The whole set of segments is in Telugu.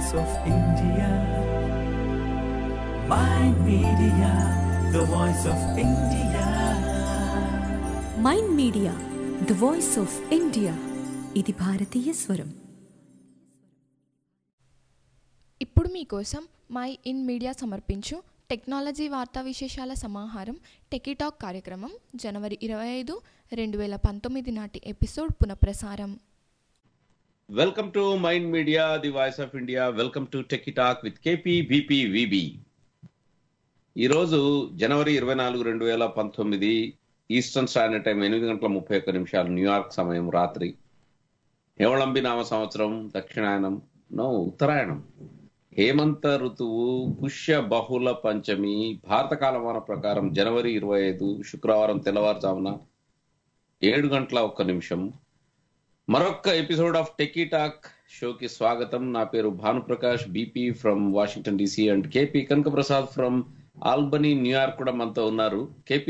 voice of India. My media, the voice of India. Mind media the voice of India ఇది భారతీయ స్వరం ఇప్పుడు మీకోసం మై ఇన్ మీడియా సమర్పించు టెక్నాలజీ వార్తా విశేషాల సమాహారం టెకీటాక్ కార్యక్రమం జనవరి ఇరవై ఐదు రెండు వేల పంతొమ్మిది నాటి ఎపిసోడ్ పునఃప్రసారం welcome to mind media the voice of India welcome to tech talk with KP BP VB ఈరోజు జనవరి ఇరవై నాలుగు రెండు వేల పంతొమ్మిది ఈస్టర్న్ స్టాండర్డ్ టైం ఎనిమిది గంటల ముప్పై ఒక్క నిమిషాలు న్యూయార్క్ సమయం రాత్రి హేవళంబి నామ సంవత్సరం దక్షిణాయనం నో ఉత్తరాయణం హేమంత ఋతువు పుష్య బహుళ పంచమి భారత కాలమాన ప్రకారం జనవరి ఇరవై ఐదు శుక్రవారం తెల్లవారుజామున ఏడు గంటల ఒక్క నిమిషం మరొక్క ఎపిసోడ్ ఆఫ్ టెకీ టాక్ షోకి స్వాగతం నా పేరు Bhanuprakash BP from Washington DC and KP Kanaka Prasad from Albany New York కూడా మనతో ఉన్నారు కేపీ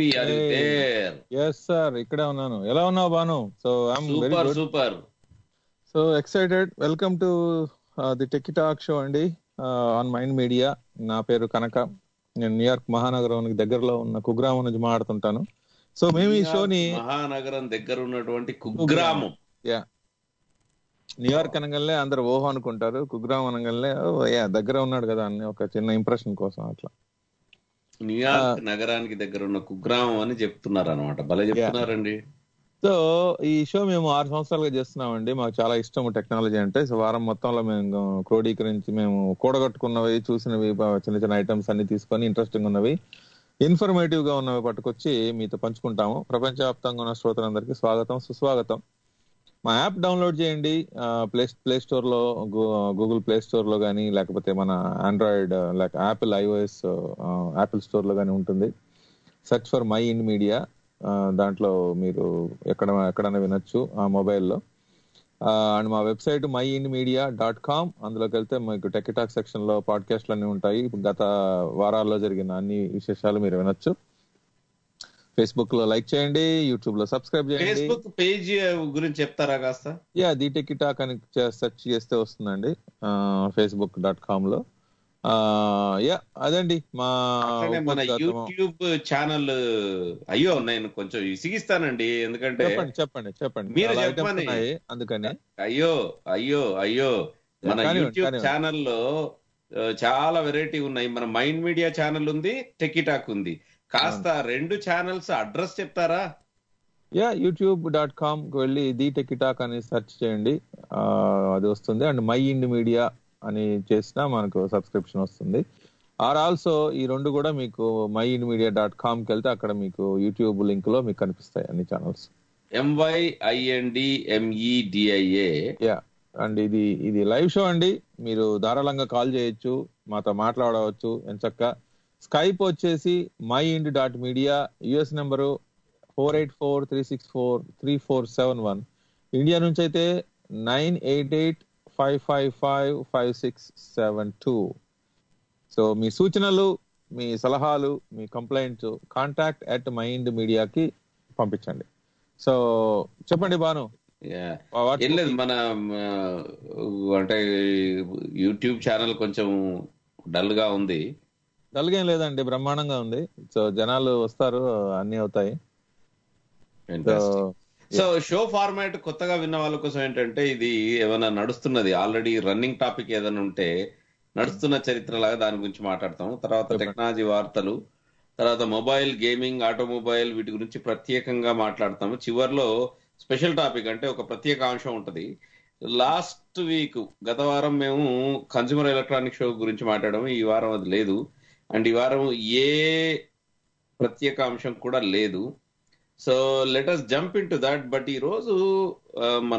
ఎస్ సార్ ఇక్కడే ఉన్నాను ఎలా ఉన్నావు Bhanu so I'm very super good super so excited welcome to the tech talk show అండి ఆన్ మైండ్ మీడియా నా పేరు కనక నేను న్యూయార్క్ మహానగరానికి దగ్గరలో ఉన్న కుగ్రామం నుంచి మాట్లాడుతుంటాను సో మేము ఈ షోని మహానగరం దగ్గర ఉన్నటువంటి కుగ్రామం యా న్యూయార్క్ అనగానే అందరు ఓహో అనుకుంటారు కుగ్రామం అనగానే ఓ యా దగ్గర ఉన్నాడు కదా అని ఒక చిన్న ఇంప్రెషన్ కోసం అట్లా న్యూయార్క్ నగరానికి దగ్గర ఉన్న కుగ్రామం అని చెప్తున్నారు అనమాట భలే చెప్తున్నారండి సో ఈ షో మేము ఆరు సంవత్సరాలుగా చేస్తున్నామండి మాకు చాలా ఇష్టం టెక్నాలజీ అంటే సో వారం మొత్తంలో మేము క్రోడీకరించి మేము కూడగట్టుకున్నవి చూసినవి బా- చిన్న చిన్న ఐటమ్స్ అన్ని తీసుకొని ఇంట్రెస్టింగ్ ఉన్నవి ఇన్ఫర్మేటివ్ గా ఉన్నవి పట్టుకొచ్చి మీతో పంచుకుంటాము ప్రపంచవ్యాప్తంగా ఉన్న శ్రోతలందరికీ స్వాగతం సుస్వాగతం మా యాప్ డౌన్లోడ్ చేయండి ప్లే ప్లే స్టోర్ లో గూగుల్ ప్లే స్టోర్ లో కానీ లేకపోతే మన ఆండ్రాయిడ్ లేక యాపిల్ ఐఓఎస్ యాపిల్ స్టోర్ లో కానీ ఉంటుంది search for my in media దాంట్లో మీరు ఎక్కడ ఎక్కడైనా వినొచ్చు ఆ మొబైల్లో అండ్ మా website my in media dot com అందులోకి వెళ్తే మీకు టెక్టాక్ సెక్షన్ లో పాడ్కాస్ట్లు అన్ని ఉంటాయి గత వారాల్లో జరిగిన అన్ని విశేషాలు మీరు వినొచ్చు ఫేస్బుక్ లో లైక్ చేయండి యూట్యూబ్ లో సబ్స్క్రైబ్ చేయండి ఫేస్బుక్ పేజ్ గురించి చెప్తారా కాస్త యా ది టెక్టాక్ అని సెర్చ్ చేస్తే వస్తుందండి ఫేస్బుక్ డాట్ కామ్ లో యా అదండి మా అట్లనే మన ఉపోద్ఘాతము. యూట్యూబ్ ఛానల్ అయ్యో నేను కొంచెం విసిగిస్తానండి ఎందుకంటే చెప్పండి చెప్పండి చెప్పండి మీరు చాలా items చెప్పమని. ఉన్నాయి అందుకని అయ్యో అయ్యో అయ్యో మన కానివ్వండి, యూట్యూబ్ కానివ్వండి. ఛానల్లో ఆ, చాలా వెరైటీ ఉన్నాయి మన మైండ్ మీడియా ఛానల్ ఉంది టెకిటాక్ ఉంది కాస్త రెండు ఛానల్స్ అడ్రస్ చెప్తారా యా యూట్యూబ్ డాట్ కామ్ కి వెళ్ళి ది టెకిటాక్ అని సెర్చ్ చేయండి ఆ, అది వస్తుంది అండ్ మై ఇండ్ మీడియా అని చేసినా మనకు సబ్స్క్రిప్షన్ వస్తుంది ఆర్ ఆల్సో ఈ రెండు కూడా మీకు MyInd media dot com కి వెళ్తే అక్కడ మీకు యూట్యూబ్ లింక్ లో మీకు కనిపిస్తాయి అన్ని channels M Y I N D M E D I A yeah and ఇది ఇది లైవ్ షో అండి మీరు ధారాళంగా కాల్ చేయొచ్చు మాతో మాట్లాడవచ్చు ఎంచక్క స్కైప్ వచ్చేసి MyInd dot media US number four eight four three six four three four seven one India నుంచి అయితే nine eight eight five five five five six seven two so మీ సూచనలు మీ సలహాలు మీ కంప్లైంట్స్ కాంటాక్ట్ అట్ మైండ్ మీడియాకి పంపించండి సో చెప్పండి బాను What- ఏం లేదు మన ఆ, అంటే యూట్యూబ్ ఛానల్ కొంచెం డల్ గా ఉంది డల్గా ఏం లేదండి బ్రహ్మాండంగా ఉంది సో జనాలు వస్తారు అన్ని అవుతాయి సో సో షో ఫార్మాట్ కొత్తగా విన్న వాళ్ళ కోసం ఏంటంటే ఇది ఏమైనా నడుస్తున్నది ఆల్రెడీ రన్నింగ్ టాపిక్ ఏదైనా ఉంటే నడుస్తున్న చరిత్ర లాగా దాని గురించి మాట్లాడతాం తర్వాత చెప్పండి. టెక్నాలజీ వార్తలు తర్వాత మొబైల్ గేమింగ్ ఆటోమొబైల్ వీటి గురించి ప్రత్యేకంగా మాట్లాడతాము చివర్లో స్పెషల్ టాపిక్ అంటే ఒక ప్రత్యేక అంశం ఉంటది లాస్ట్ వీక్ గత వారం మేము కన్స్యూమర్ ఎలక్ట్రానిక్ షో గురించి మాట్లాడాము ఈ వారం అది లేదు అండ్ ఈ వారం ఏ ప్రత్యేక అంశం కూడా లేదు so let us jump into that but ఈ రోజు ఆ, మన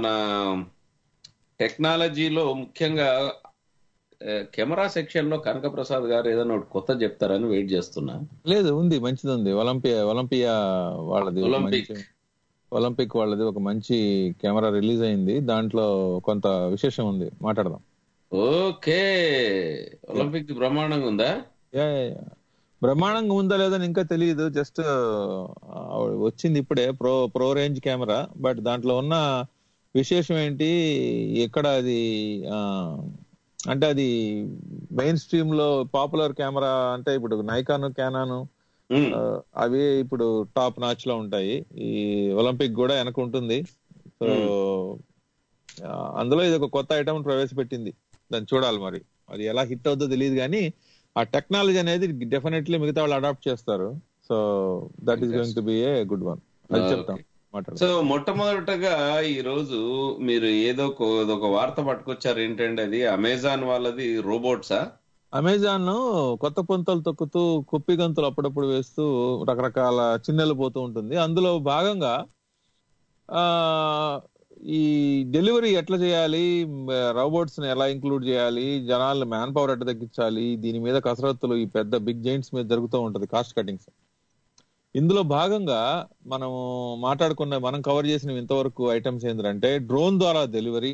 టెక్నాలజీలో ముఖ్యంగా ఆ, కెమెరా సెక్షన్ లో కనక ప్రసాద్ గారు ఏదైనా ఒకటి కొత్త చెప్తారని వెయిట్ చేస్తున్నా లేదు ఉంది మంచిది ఉంది ఒలింపియా ఒలింపియా వాళ్ళది ఒక ఒలింపిక్. మంచి- ఒలింపిక్ వాళ్ళది ఒక మంచి కెమెరా రిలీజ్ అయింది దాంట్లో కొంత విశేషం ఉంది మాట్లాడదాం ఓకే ఒలింపిక్ బ్రహ్మాండంగా ఉందా యా, యా, యా. బ్రహ్మాండంగా ఉందా లేదని ఇంకా తెలియదు జస్ట్ వచ్చింది ఇప్పుడే pro pro range camera but దాంట్లో ఉన్న విశేషం ఏంటి ఎక్కడ అది అంటే అది మెయిన్ స్ట్రీమ్ లో పాపులర్ కెమెరా అంటే ఇప్పుడు నైకాన్ క్యానాన్ ఉమ్, అవి ఇప్పుడు టాప్ నాచ్ లో ఉంటాయి ఈ ఒలింపిక్ కూడా వెనక ఉంటుంది సో ఆ, అందులో ఇది ఒక కొత్త ఐటమ్ ప్రవేశపెట్టింది దాన్ని చూడాలి మరి అది ఎలా హిట్ అవుతుందో తెలియదు కానీ ఆ టెక్నాలజీ అనేది డెఫినెట్లీ మిగతా వాళ్ళు అడాప్ట్ చేస్తారు so that is going to be a good one అది Okay. చెప్తాం మాట్లాడదాం సో మొట్టమొదటగా ఈ రోజు మీరు ఏదో ఒక ఒక వార్త పట్టుకొచ్చారు ఏంటంటే అది అమెజాన్ వాళ్ళది రోబోట్సా అమెజాన్ కొత్త పొంతలు తొక్కుతూ కుప్పి గంతులు అప్పుడప్పుడు వేస్తూ రకరకాల చిన్నెలు పోతూ ఉంటుంది అందులో భాగంగా ఆ ఈ డెలివరీ ఎట్లా చేయాలి రోబోట్స్ ని ఎలా ఇంక్లూడ్ చేయాలి జనాలు మ్యాన్ పవర్ ఎట్లా తగ్గించాలి దీని మీద కసరత్తులు ఈ పెద్ద బిగ్ జైంట్స్ మీద జరుగుతూ ఉంటది కాస్ట్ కటింగ్స్ ఇందులో భాగంగా మనము మాట్లాడుకున్న మనం కవర్ చేసిన ఇంతవరకు ఐటమ్స్ ఏంటంటే డ్రోన్ ద్వారా డెలివరీ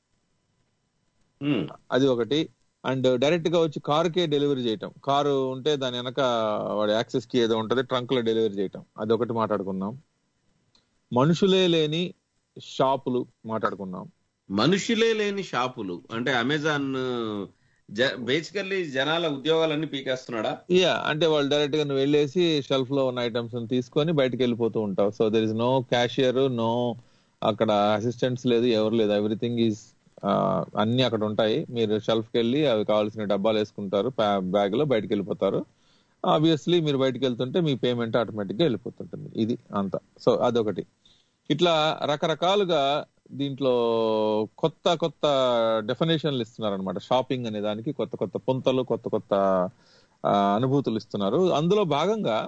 ఉమ్, అది ఒకటి అండ్ డైరెక్ట్ గా వచ్చి కారుకే డెలివరీ చేయటం కారు ఉంటే దాని వెనక వాడి యాక్సెస్ కి ఏదో ఉంటది ట్రంక్ లో డెలివరీ చేయటం అది ఒకటి మాట్లాడుకున్నాం మనుషులే లేని షాపులు మాట్లాడుకున్నాం మనుషులే లేని షాపులు అంటే అమెజాన్ బేసికల్లీ జనాల ఉద్యోగాలన్నీ పీకేస్తున్నాడా యా అంటే వాళ్ళు డైరెక్ట్ గా నువ్వు వెళ్ళేసి షెల్ఫ్ లో ఉన్న ఐటమ్స్ తీసుకొని బయటకు వెళ్ళిపోతూ ఉంటావు so there is no cashier no అక్కడ అసిస్టెంట్స్ లేదు ఎవరు లేదు ఎవ్రీథింగ్ ఈజ్ అన్ని అక్కడ ఉంటాయి మీరు షెల్ఫ్ కి వెళ్ళి అవి కావాల్సిన డబ్బాలు వేసుకుంటారు బ్యాగ్ లో బయటకు వెళ్ళిపోతారు ఆబ్వియస్లీ మీరు బయటకు వెళ్తుంటే మీ పేమెంట్ ఆటోమేటిక్ గా వెళ్ళిపోతుంటుంది ఇది అంత సో అదొకటి ఇట్లా రకరకాలుగా దీంట్లో కొత్త కొత్త డెఫినేషన్లు ఇస్తున్నారు అనమాట షాపింగ్ అనే దానికి కొత్త కొత్త పుంతలు కొత్త కొత్త ఆ, అనుభూతులు ఇస్తున్నారు అందులో భాగంగా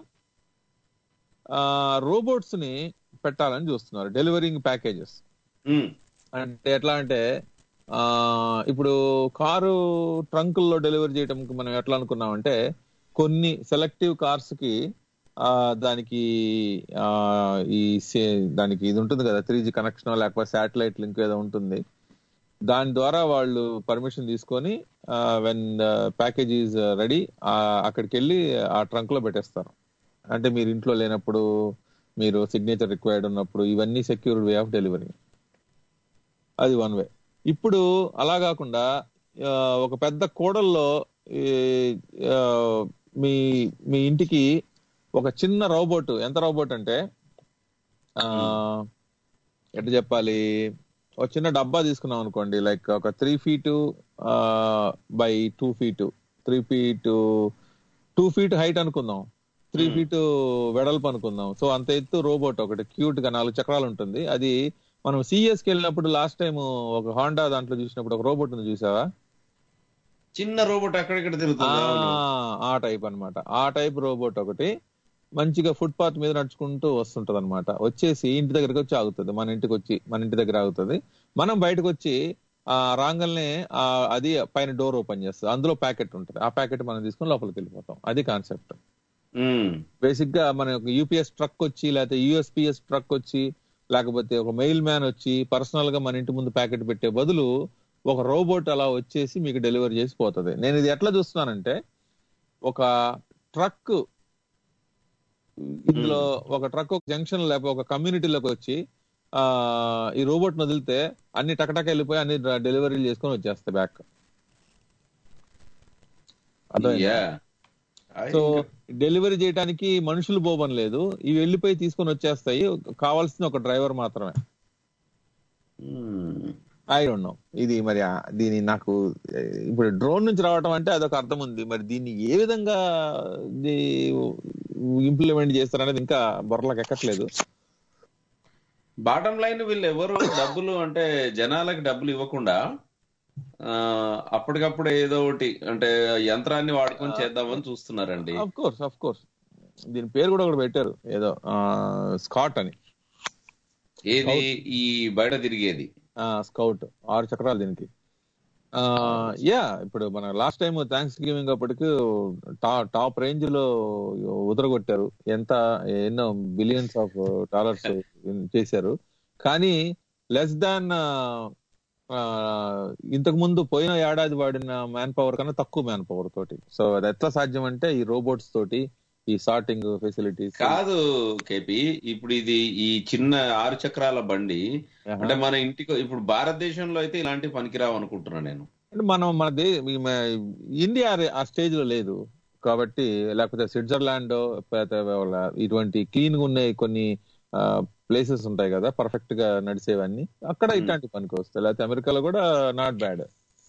రోబోట్స్ ని పెట్టాలని చూస్తున్నారు డెలివరింగ్ ప్యాకేజెస్ ఉమ్, అంటే ఎట్లా అంటే ఆ ఇప్పుడు కారు ట్రంకుల్లో డెలివరీ చేయడానికి మనం ఎట్లా అనుకున్నామంటే కొన్ని సెలెక్టివ్ కార్స్ కి ఆ దానికి ఆ ఈ సే- దానికి ఇది ఉంటుంది కదా త్రీ జీ కనెక్షన్ లేకపోతే శాటిలైట్ లింక్ ఏదో ఉంటుంది దాని ద్వారా వాళ్ళు పర్మిషన్ తీసుకొని వెన్ ప్యాకేజ్ ఈజ్ రెడీ అక్కడికి వెళ్ళి ఆ ట్రంక్ లో పెట్టేస్తారు అంటే మీరు ఇంట్లో లేనప్పుడు మీరు సిగ్నేచర్ రిక్వైర్డ్ ఉన్నప్పుడు ఇవన్నీ సెక్యూర్డ్ వే ఆఫ్ డెలివరీ అది వన్ వే ఇప్పుడు అలా కాకుండా ఆ, ఒక పెద్ద కోడల్లో ఈ, ఆ, మీ మీ ఇంటికి ఒక చిన్న రోబోట్ ఎంత రోబోట్ అంటే ఆ ఎట్లా చెప్పాలి ఒక చిన్న డబ్బా తీసుకున్నాం అనుకోండి లైక్ ఒక three feet by two feet three feet two feet height అనుకుందాం త్రీ Hmm. ఫీట్ వెడల్పు అనుకుందాం సో అంత ఎత్తు రోబోట్ ఒకటి క్యూట్ గా నాలుగు చక్రాలు ఉంటుంది అది మనం సిఎస్ కి వెళ్ళినప్పుడు లాస్ట్ టైం ఒక హాండా దాంట్లో చూసినప్పుడు ఒక రోబోట్ ఉంది చూసావా చిన్న రోబోట్ అక్కడిక్కడ తిరుగుతుంది అవును. ఆ, ఆ టైప్ అన్నమాట ఆ టైప్ రోబోట్ ఒకటి మంచిగా ఫుట్ పాత్ మీద నడుచుకుంటూ వస్తుంటది అనమాట వచ్చేసి ఇంటి దగ్గరికి వచ్చి ఆగుతుంది మన ఇంటికి వచ్చి మన ఇంటి దగ్గర ఆగుతుంది మనం బయటకు వచ్చి ఆ రాంగల్నే ఆ అది పైన డోర్ ఓపెన్ చేస్తుంది అందులో ప్యాకెట్ ఉంటుంది ఆ ప్యాకెట్ మనం తీసుకొని లోపలికి వెళ్ళిపోతాం అది కాన్సెప్ట్ ఉమ్, బేసిక్ గా మన యూపీఎస్ ట్రక్ వచ్చి లేకపోతే యూఎస్పిఎస్ ట్రక్ వచ్చి లేకపోతే ఒక మెయిల్ మ్యాన్ వచ్చి పర్సనల్ గా మన ఇంటి ముందు ప్యాకెట్ పెట్టే బదులు ఒక రోబోట్ అలా వచ్చేసి మీకు డెలివరీ చేసి పోతుంది నేను ఇది ఎట్లా చూస్తున్నానంటే ఒక ట్రక్ ఇందులో ఒక ట్రక్ ఒక జంక్షన్ లేకపోతే ఒక కమ్యూనిటీలోకి వచ్చి ఆ ఈ రోబోట్ వదిలితే అన్ని టకటక వెళ్ళిపోయి అన్ని డెలివరీలు చేసుకొని వచ్చేస్తాయి బ్యాక్ అర్థమైందా yeah. సో డెలివరీ చేయడానికి మనుషులు పోవడం లేదు ఇవి వెళ్ళిపోయి తీసుకొని వచ్చేస్తాయి కావాల్సిన ఒక డ్రైవర్ మాత్రమే ఉమ్, ఐ డోంట్ నో ఇది మరి ఆ- దీని నాకు ఏ, ఇప్పుడు డ్రోన్ నుంచి రావటం అంటే అదొక అర్థం ఉంది మరి దీన్ని ఏ విధంగా ఇంప్లిమెంట్ చేస్తారనేది ఇంకా బొర్రలకు ఎక్కట్లేదు బాటం లైన్ వీళ్ళు ఎవరు డబ్బులు అంటే జనాలకి డబ్బులు ఇవ్వకుండా ఆ, అప్పటికప్పుడు ఏదో ఒకటి అంటే యంత్రాన్ని వాడుకొని చేద్దామని చూస్తున్నారండి అఫ్ కోర్స్ అఫ్ కోర్స్ దీని పేరు కూడా ఒకటి పెట్టారు ఏదో స్కాట్ అని ఏది ఈ బయట తిరిగేది స్కౌట్ ఆరు చక్రాలు దీనికి యా ఇప్పుడు మన లాస్ట్ టైం థ్యాంక్స్ గివింగ్ అప్పటికి టాప్ రేంజ్ లో ఉదరగొట్టారు ఎంత ఎన్నో బిలియన్స్ ఆఫ్ డాలర్స్ చేశారు కానీ లెస్ దాన్ ఇంతకు ముందు పోయిన ఏడాది వాడిన మ్యాన్ పవర్ కన్నా తక్కువ మ్యాన్ పవర్ తోటి సో అది ఎట్లా సాధ్యం అంటే ఈ రోబోట్స్ తోటి ఈ సార్టింగ్ ఫెసిలిటీస్ కాదు కేపి ఇప్పుడు ఇది ఈ చిన్న ఆరు చక్రాల బండి అంటే మన ఇంటికి ఇప్పుడు భారతదేశంలో అయితే ఇలాంటి పనికిరావు అనుకుంటున్నా నేను అంటే మనం మన దే ఈ మ- ఇండియా ఆ- ఆ స్టేజ్ లో లేదు కాబట్టి లేకపోతే స్విట్జర్లాండ్ ఇటువంటి క్లీన్ గా ఉన్నాయి కొన్ని ప్లేసెస్ ఉంటాయి కదా పర్ఫెక్ట్ గా నడిచేవన్నీ అక్కడ Hmm. ఇట్లాంటి పనికి వస్తాయి లేకపోతే అమెరికాలో కూడా నాట్ బ్యాడ్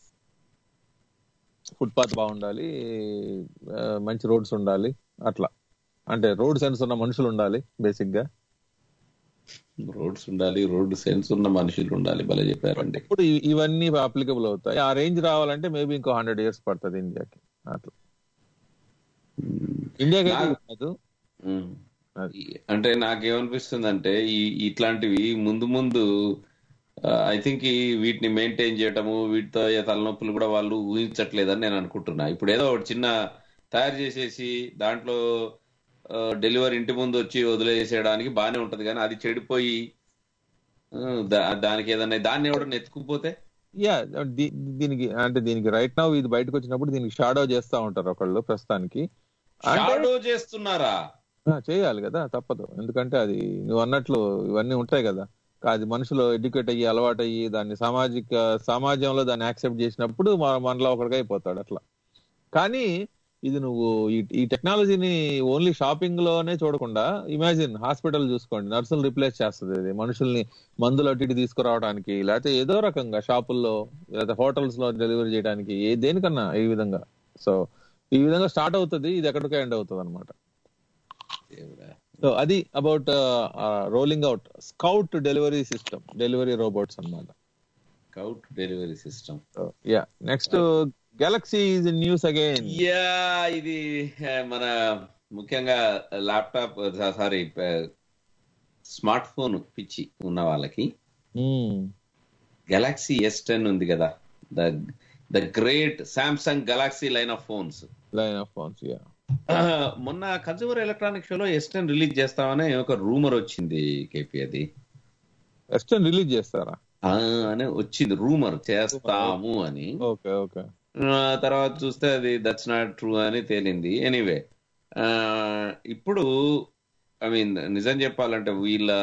ఫుట్పాత్ బాగుండాలి ఆ, మంచి రోడ్స్ ఉండాలి అట్లా అంటే రోడ్ సెన్స్ ఉన్న మనుషులు ఉండాలి బేసిక్ గా రోడ్స్ ఉండాలి రోడ్ సెన్స్ ఉన్న మనుషులు ఉండాలి భలే చెప్పారండి ఇప్పుడు ఇ- ఇవన్నీ అప్లికబుల్ అవుతాయి ఆ రేంజ్ రావాలంటే మేబీ ఇంకో హండ్రెడ్ ఇయర్స్ పడుతుంది ఇండియాకి అట్లా ఇండియాకి అయితే నాకు- కాదు ఉమ్. అది. ఈ- అంటే నాకేమనిపిస్తుంది అంటే ఈ ఇట్లాంటివి ముందు ముందు ఐ థింక్ ఈ వీటిని మెయింటైన్ చేయటము వీటితో అయ్యే తలనొప్పులు కూడా వాళ్ళు ఊహించట్లేదని నేను అనుకుంటున్నా ఇప్పుడు ఏదో ఒకటి చిన్న తయారు చేసేసి దాంట్లో డెలివరీ ఇంటి ముందు వచ్చి వదిలేసేయడానికి బానే ఉంటది కానీ అది చెడిపోయి ఆ, దా- దానికి ఏదన్నా దాన్ని ఎవడన్నా ఎత్తుకుపోతే యా దీ- దీనికి అంటే దీనికి రైట్ నౌ ఇది బయటకు వచ్చినప్పుడు దీనికి షాడో చేస్తా ఉంటారు ఒకళ్ళు ప్రస్తుతానికి అంటే షాడో చేస్తున్నారా ఆ, చేయాలి కదా తప్పదు ఎందుకంటే అది నువ్వు అన్నట్లు ఇవన్నీ ఉంటాయి కదా అది మనుషులు ఎడ్యుకేట్ అయ్యి అలవాటు అయ్యి దాన్ని సామాజిక సమాజంలో దాన్ని యాక్సెప్ట్ చేసినప్పుడు మన- మనలో ఒకటిగా అయిపోతాడు అట్లా కానీ ఇది నువ్వు ఈ- ఈ టెక్నాలజీని ఓన్లీ షాపింగ్ లోనే చూడకుండా ఇమాజిన్ హాస్పిటల్ చూసుకోండి నర్సులు రిప్లేస్ చేస్తుంది ఇది మనుషుల్ని మందులు అటు ఇటు తీసుకురావడానికి లేకపోతే ఏదో రకంగా షాపుల్లో లేకపోతే హోటల్స్ లో డెలివరీ చేయడానికి ఏ దేనికన్నా ఈ విధంగా సో ఈ విధంగా స్టార్ట్ అవుతుంది ఇది ఎక్కడికో ఎండ్ అవుతుంది అనమాట దేవుడా. సో అది about rolling out scout delivery system delivery robots అన్నమాట scout delivery system yeah next Galaxy is news again yeah ఇది ఆ, మన ముఖ్యంగా ల్యాప్టాప్ సారీ స్మార్ట్ ఫోన్ పిచ్చి ఉన్న వాళ్ళకి గెలాక్సీ ఎస్ టెన్ ఉంది కదా the the great Samsung Galaxy line of phones line of phones yeah మొన్న కన్సూమర్ ఎలక్ట్రానిక్ షోలో ఎస్ టెన్ రిలీజ్ చేస్తామని ఒక రూమర్ వచ్చింది కేపీ అది ఎస్టర్న్ రిలీజ్ చేస్తారా ఆ, అని వచ్చింది రూమర్ చేస్తాము అని ఓకే ఓకే ఆ, తర్వాత చూస్తే అది దట్స్ నాట్ ట్రూ అని తేలింది ఎనీవే ఇప్పుడు ఐ మీన్ నిజం చెప్పాలంటే వీళ్ళ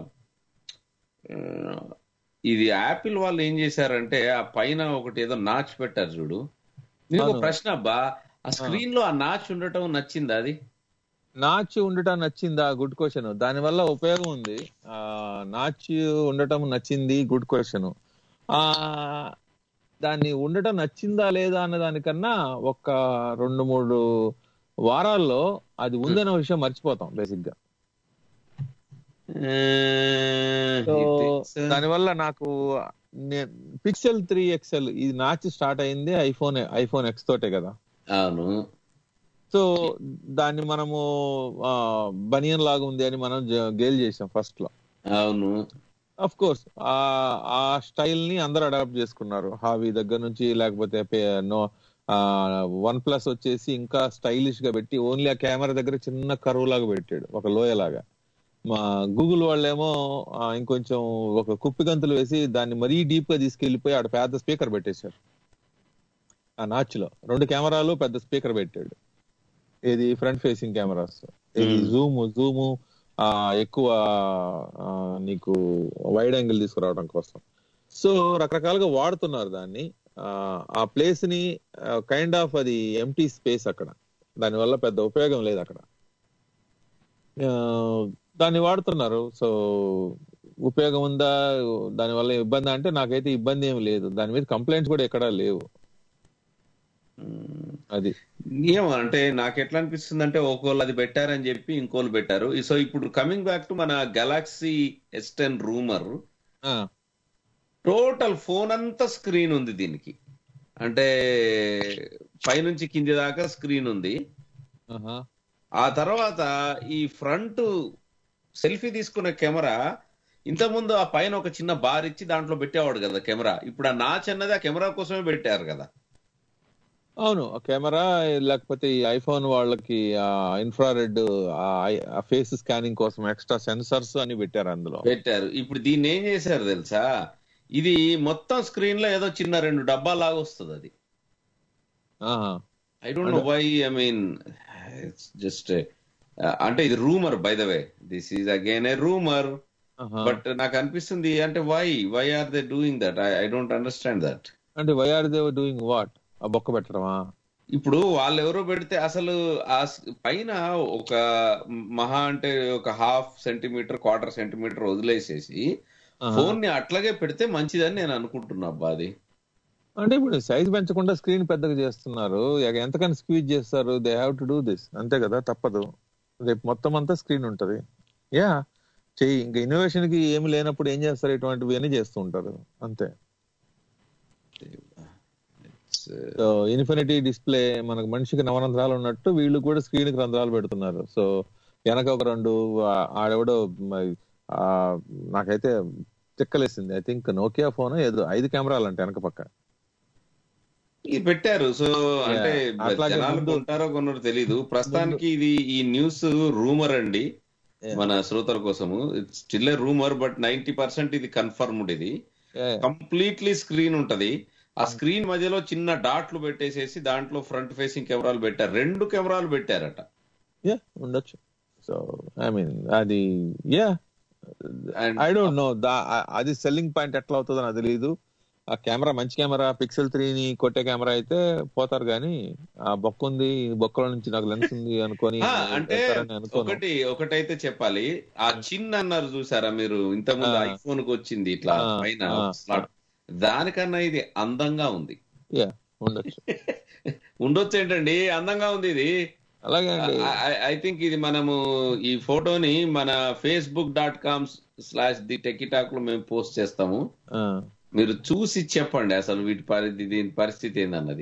ఆ, ఇది యాపిల్ వాళ్ళు ఏం చేశారంటే ఆ పైన ఒకటి ఏదో నాచ్ పెట్టారు చూడు నీకు ఒక అవును. ప్రశ్న అబ్బా ఆ స్క్రీన్ లో ఆ నాచ్ ఉండటం నచ్చిందా అది నాచ్ ఉండటం నచ్చిందా గుడ్ క్వశ్చన్ దాని వల్ల ఉపయోగం ఉంది ఆ నాచ్ ఉండటం నచ్చింది గుడ్ క్వశ్చన్ ఆ దాన్ని ఉండటం నచ్చిందా లేదా అన్న దానికన్నా ఒక రెండు మూడు వారాల్లో అది ఉందన్న విషయం మర్చిపోతాం బేసిక్ గా సో దానివల్ల నాకు పిక్సెల్ త్రీ ఎక్స్ఎల్ ఇది నాచ్ స్టార్ట్ అయింది ఐఫోన్ ఐఫోన్ ఎక్స్ తోటే కదా అవును సో దాన్ని మనము బనియన్ లాగా ఉంది అని మనం జ- గేల్ చేసాం ఫస్ట్ లో అవును అఫ్ కోర్స్ ఆ ఆ స్టైల్ ని అందరూ అడాప్ట్ చేసుకున్నారు హావీ దగ్గర నుంచి లేకపోతే పే- నో వన్ ప్లస్ వచ్చేసి ఇంకా స్టైలిష్ గా పెట్టి ఓన్లీ ఆ కెమెరా దగ్గర చిన్న కరువు లాగా పెట్టాడు ఒక లోయ లాగా మా గూగుల్ వాళ్ళేమో ఆ, ఇంకొంచెం ఒక కుప్పి గంతులు వేసి దాన్ని మరీ డీప్ గా తీసుకెళ్లిపోయి ఆడ పెద్ద స్పీకర్ పెట్టేశారు ఆ నాచ్ లో రెండు కెమెరాలు పెద్ద స్పీకర్ పెట్టాడు ఇది ఫ్రంట్ ఫేసింగ్ కెమెరాస్ ఇది Hmm. జూమ్ జూమ్ ఆ ఎక్కువ ఆ, నీకు వైడ్ యాంగిల్ తీసుకురావడం కోసం సో రకరకాలుగా వాడుతున్నారు దాన్ని ఆ, ఆ ప్లేస్ ని కైండ్ ఆఫ్ అది ఎంటీ స్పేస్ అక్కడ దానివల్ల పెద్ద ఉపయోగం లేదు అక్కడ ఆ, దాన్ని వాడుతున్నారు సో ఉపయోగం ఉందా దానివల్ల ఇబ్బంది అంటే నాకైతే ఇబ్బంది ఏమి లేదు దాని మీద కంప్లైంట్స్ కూడా ఎక్కడా లేవు అది ఏమో అంటే నాకు ఎట్లా అనిపిస్తుంది అంటే ఒకళ్ళు అది పెట్టారని చెప్పి ఇంకోళ్ళు పెట్టారు సో ఇప్పుడు కమింగ్ బ్యాక్ టు మన గెలాక్సీ ఎస్ టెన్ రూమర్ ఆ, టోటల్ ఫోన్ అంతా స్క్రీన్ ఉంది దీనికి అంటే పైనుంచి కింది దాకా స్క్రీన్ ఉంది ఆహా. ఆ తర్వాత ఈ ఫ్రంట్ సెల్ఫీ తీసుకునే కెమెరా ఇంతకుముందు ఆ పైన ఒక చిన్న బార్ ఇచ్చి దాంట్లో పెట్టేవాడు కదా కెమెరా ఇప్పుడు ఆ నాచ్ అన్నది ఆ కెమెరా కోసమే పెట్టారు కదా అవును కెమెరా లేకపోతే ఈ ఐఫోన్ వాళ్ళకి ఆ ఇన్ఫ్రారెడ్ ఆ ఫేస్ స్కానింగ్ కోసం ఎక్స్ట్రా సెన్సర్స్ అని పెట్టారు అందులో పెట్టారు ఇప్పుడు దీన్ని ఏం చేశారు తెలుసా ఇది మొత్తం స్క్రీన్ లో ఏదో చిన్న రెండు డబ్బాలాగా వస్తుంది అది ఆహా. I don't know why I mean it's just అంటే ఇది rumour by the way this is again a rumour ఆహా. బట్ నాకు అనిపిస్తుంది అంటే why why are they doing that I don't understand that అంటే why are they doing what ఆ బొక్క పెట్టడమా ఇప్పుడు వాళ్ళు ఎవరో పెడితే అసలు ఆ స్- పైన ఒక మహా అంటే ఒక హాఫ్ సెంటీమీటర్ క్వార్టర్ సెంటీమీటర్ వదిలేసేసి ఆహా. ఫోన్ ని అట్లాగే పెడితే మంచిదని నేను అనుకుంటున్నా అబ్బా అది అంటే ఇప్పుడు సైజ్ పెంచకుండా స్క్రీన్ పెద్దగా చేస్తున్నారు ఇక ఎంతకని స్క్వీజ్ చేస్తారు they have to do this అంతే కదా తప్పదు రేపు మొత్తం అంతా స్క్రీన్ ఉంటది యా చెయ్యి ఇంకా ఇన్నోవేషన్ కి ఏమి లేనప్పుడు ఏం చేస్తారు ఇటువంటివి అని చేస్తూ ఉంటారు అంతే సో ఇన్ఫినిటీ డిస్ప్లే మనకు మనిషికి నవరంధ్రాలు ఉన్నట్టు వీళ్ళు కూడా స్క్రీన్ కి రంధ్రాలు పెడుతున్నారు సో వెనక ఒక రెండు ఆ- ఆడెవడో మరి, ఆ, నాకైతే తిక్కలేసింది ఐ థింక్ నోకియా ఫోన్ ఏదో ఐదు కెమెరాలు అంటే వెనక పక్క ఇది పెట్టారు సో అంటే అట్లాగే జనాలు ముందు- కొంటారో కొన్నారో తెలీదు ప్రస్తుతానికి ఇది ఈ న్యూస్ రూమర్ అండి Yeah. మన శ్రోతల కోసము it's still a rumour but ninety percent ఇది కన్ఫర్మ్డ్ ఇది Yeah. కంప్లీట్లీ స్క్రీన్ ఉంటది ఆ స్క్రీన్ మధ్యలో చిన్న డాట్లు పెట్టేసేసి దాంట్లో ఫ్రంట్ ఫేసింగ్ కెమెరాలు పెట్టారు రెండు కెమెరాలు పెట్టారట యా ఉండొచ్చు సో ఐ మీన్ అది yeah And- I don't know అది సెల్లింగ్ పాయింట్ ఎట్లా అవుతుందో నాకు తెలియదు ఆ కెమెరా మంచి కెమెరా పిక్సెల్ ని కొట్టే కెమెరా అయితే పోతారు కానీ ఆ బొక్క ఉంది ఈ బొక్కల నుంచి నాకు లెన్స్ ఉంది అనుకొని ఆ, అంటే వెళ్తారని అనుకోను ఒకటి ఒకటైతే చెప్పాలి ఆ చిన్న అన్నారు చూసారా మీరు ఇంతకుముందు ఆ. ఐఫోన్ కు వచ్చింది ఇట్లా ఆ, పైన ఆ. స్లాట్ దానికన్నా ఇది అందంగా ఉంది యా ఉండొచ్చు ఉండొచ్చు ఏంటండి అందంగా ఉంది ఇది అలాగే అండి ఐ థింక్ ఇది మనము ఈ ఫోటోని మన Facebook dot com slash the techie talk లో మేము పోస్ట్ చేస్తాము ఆ, మీరు చూసి చెప్పండి అసలు వీటి పరిస్థితి దీని పరిస్థితి ఏందన్నది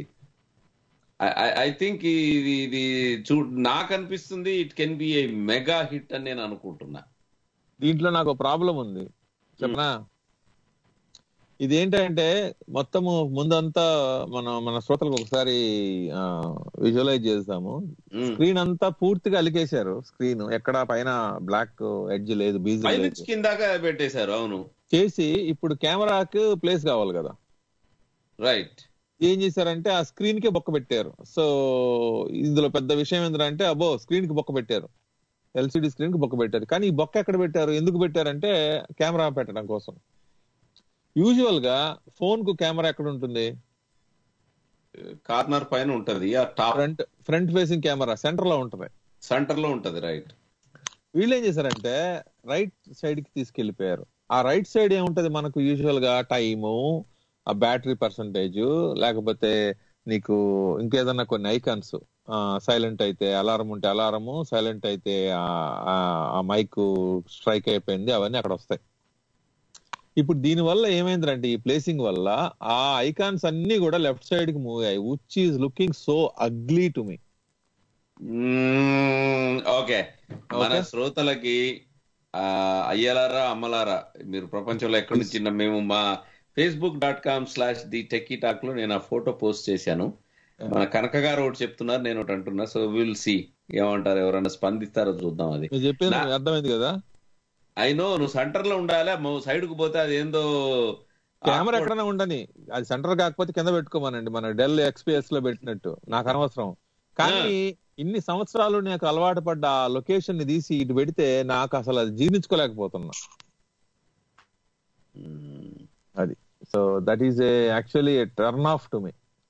ఐ థింక్ ఇది ఇది చూ నాకు అనిపిస్తుంది it can be a mega hit అని నేను అనుకుంటున్నా దీంట్లో నాకు ప్రాబ్లం ఉంది చెప్పనా ఇదేంటంటే మొత్తము ముందంతా మనం మన శ్రోతలకు ఒకసారి విజువలైజ్ చేస్తాము మ్మ్. స్క్రీన్ అంతా పూర్తిగా అలికేశారు స్క్రీన్ ఎక్కడ పైన బ్లాక్ ఎడ్జ్ లేదు బీజ్ పైనుంచి లేదు కిందాక పెట్టేశారు అవును చేసి ఇప్పుడు కెమెరాకి ప్లేస్ కావాలి కదా రైట్ ఏం చేశారంటే ఆ స్క్రీన్ కి బొక్క పెట్టారు సో ఇందులో పెద్ద విషయం ఏంటంటే అబ్బో స్క్రీన్ కి బొక్క పెట్టారు ఎల్సిడి స్క్రీన్ కి బొక్క పెట్టారు కానీ ఈ బొక్క ఎక్కడ పెట్టారు ఎందుకు పెట్టారంటే కెమెరా పెట్టడం కోసం యూజువల్ గా ఫోన్ కు కెమెరా ఎక్కడ ఉంటుంది కార్నర్ పైన ఉంటది ఆ top front front facing camera centre లో ఉంటుంది సెంటర్ లో ఉంటది రైట్ వీళ్ళు ఏం చేశారంటే రైట్ సైడ్ కి తీసుకెళ్లిపోయారు ఆ రైట్ సైడ్ ఏముంటది మనకు యూజువల్ గా టైము ఆ బ్యాటరీ పర్సంటేజ్ లేకపోతే నీకు ఇంకేదన్నా కొన్ని ఐకాన్స్ సైలెంట్ అయితే అలారం ఉంటే అలారము సైలెంట్ అయితే ఆ- ఆ- ఆ మైక్ స్ట్రైక్ అయిపోయింది అవన్నీ అక్కడ వస్తాయి ఇప్పుడు దీని వల్ల ఏమైందంటే ఈ ప్లేసింగ్ వల్ల ఆ ఐకాన్స్ అన్ని కూడా లెఫ్ట్ సైడ్ కి మూవ్ అయ్యాయి which is looking so ugly to me okay మన Okay. శ్రోతలకి ఆ, అయ్యలారా అమ్మలారా మీరు ప్రపంచంలో ఎక్కడి నుంచి ఉన్నా మేము మా Facebook dot com slash the techie talk లో నేను ఆ ఫోటో పోస్ట్ చేశాను మన కనక గారు ఒకటి చెప్తున్నారు నేను ఒకటి అంటున్నా సో విల్ సి ఏమంటారు ఎవరైనా స్పందిస్తారో చూద్దాం అది మీరు చెప్పేది నా- మీకు అర్థమైంది కదా ఐ నో నువ్వు సెంటర్ లో ఉండాలి సైడ్ కు పోతే అది ఏందో కెమెరా ఎక్కడైనా ఉండని అది సెంటర్ కాకపోతే కింద పెట్టుకోమనండి మన డెల్ ఎక్స్పీఎస్ లో పెట్టినట్టు నాకు అనవసరం కానీ ఇన్ని సంవత్సరాలు నాకు అలవాటు పడ్డ ఆ లొకేషన్ ని తీసి ఇటు పెడితే నాకు అసలు అది జీర్ణించుకోలేకపోతున్నా మ్మ్. అది so that is a actually turn off to me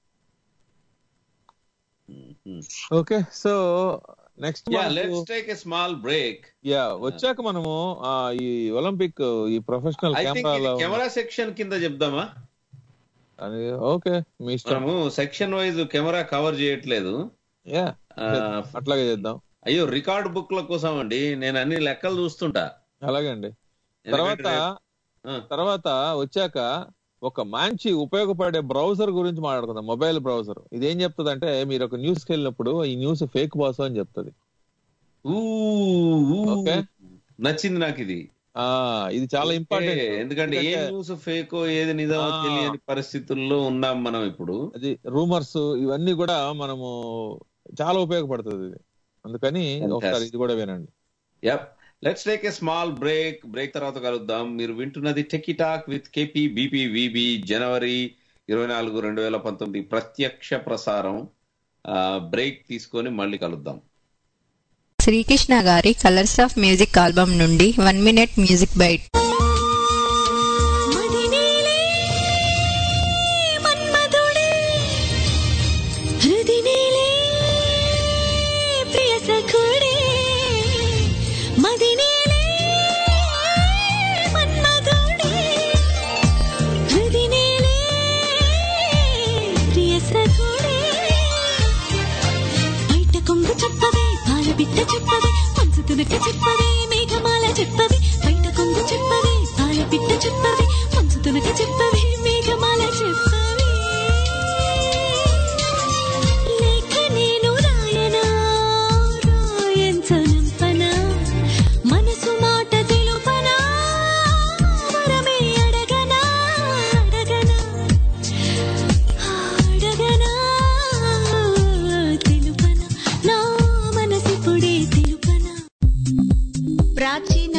మ్మ్. Okay so next yeah let's take a small break yeah వచ్చాక మనము ఆ, ఈ ఒలింపిక్ ఈ ప్రొఫెషనల్ ఐ థింక్ కెమెరాలో కెమెరా సెక్షన్ కింద చెప్దామా ఓకే మీ ఇష్టం మనము సెక్షన్ వైజ్ కెమెరా కవర్ చేయట్లేదు యా ఆ, అట్లాగే చేద్దాం అయ్యో రికార్డ్ బుక్ల కోసం అండి నేను అన్ని లెక్కలు చూస్తుంటా అలాగే అండి తర్వాత ఎందుకంటే రేపు- ఆ, తర్వాత వచ్చాక ఒక మంచి ఉపయోగపడే బ్రౌజర్ గురించి మాట్లాడుకుందాం మొబైల్ బ్రౌజర్ ఇది ఏం చెప్తుంది అంటే మీరు ఒక న్యూస్ కి వెళ్ళినప్పుడు ఈ న్యూస్ ఫేక్ బాస్ అని చెప్తుంది ఊ, ఊ. ఓకే. నచ్చింది నాకు ఇది ఆ ఇది చాలా ఇంపార్టెంట్ ఏ, ఎందుకంటే ఏ న్యూస్ ఫేకో ఏది నిజమో ఆ. తెలియని పరిస్థితుల్లో ఉన్నాం మనం ఇప్పుడు అది రూమర్స్ ఇవన్నీ కూడా మనము చాలా ఉపయోగపడుతుంది ఇది అందుకని Fantastic. ఒకసారి ఇది కూడా వినండి yup let's take a small break break తర్వాత కలుద్దాం మీరు వింటున్నది techie talk with KP BP VB జనవరి ఇరవై నాలుగు రెండు వేల పంతొమ్మిది ప్రత్యక్ష ప్రసారం బ్రేక్ తీసుకొని మళ్ళీ కలుద్దాం శ్రీకృష్ణ గారి కలర్స్ ఆఫ్ మ్యూజిక్ ఆల్బమ్ నుండి వన్ మినిట్ మ్యూజిక్ బైట్ మదినేలే మన్మథ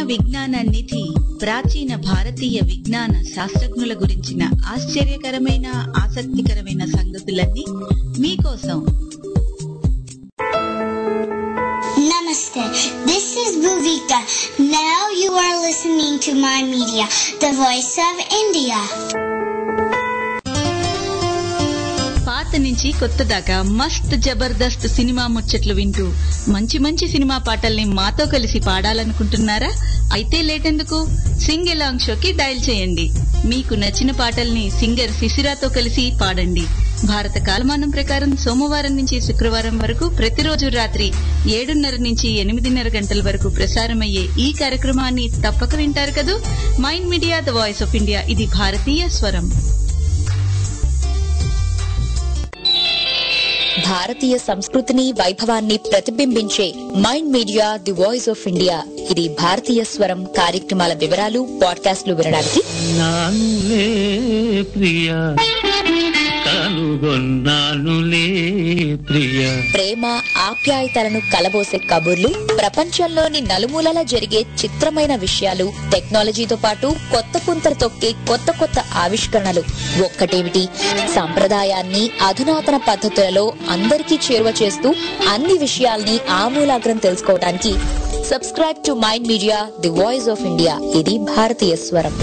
విజ్ఞాన నిధి ప్రాచీన భారతీయ విజ్ఞాన శాస్త్రజ్ఞుల గురించిన ఆశ్చర్యకరమైన ఆసక్తికరమైన సంగతులన్నీ మీకోసం Namaste. This is Bhuvika. Now you are listening to my media, the voice of India. పాత నుంచి కొత్త దాకా మస్త్ జబర్దస్త్ సినిమా ముచ్చట్లు వింటూ మంచి మంచి సినిమా పాటల్ని మాతో కలిసి పాడాలనుకుంటున్నారా అయితే లేటెందుకు సింగ్ ఎలాంగ్ షోకి డయల్ చేయండి మీకు నచ్చిన పాటల్ని సింగర్ శిశిరాతో కలిసి పాడండి భారత కాలమానం ప్రకారం సోమవారం నుంచి శుక్రవారం వరకు ప్రతిరోజు రాత్రి ఏడున్నర నుంచి ఎనిమిదిన్నర గంటల వరకు ప్రసారమయ్యే ఈ కార్యక్రమాన్ని తప్పక వింటారు కదూ mind media the voice of India ఇది భారతీయ స్వరం భారతీయ సంస్కృతిని వైభవాన్ని ప్రతిబింబించే mind media the voice of India ఇది భారతీయ స్వరం కార్యక్రమాల వివరాలు పాడ్కాస్ట్లు వినడానికి నానులే ప్రియ కనుగొన్నానులే ప్రియ ప్రేమ ఆప్యాయతలను కలబోసే కబుర్లు ప్రపంచంలోని నలుమూలలా జరిగే చిత్రమైన విషయాలు టెక్నాలజీతో పాటు కొత్త పుంతలు తొక్కే కొత్త కొత్త ఆవిష్కరణలు ఒక్కటేమిటి సంప్రదాయాన్ని అధునాతన పద్ధతులలో అందరికీ చేరువ చేస్తూ అన్ని విషయాల్ని ఆమూలాగ్రం తెలుసుకోవడానికి subscribe to mind media the voice of India ఇది భారతీయ స్వరం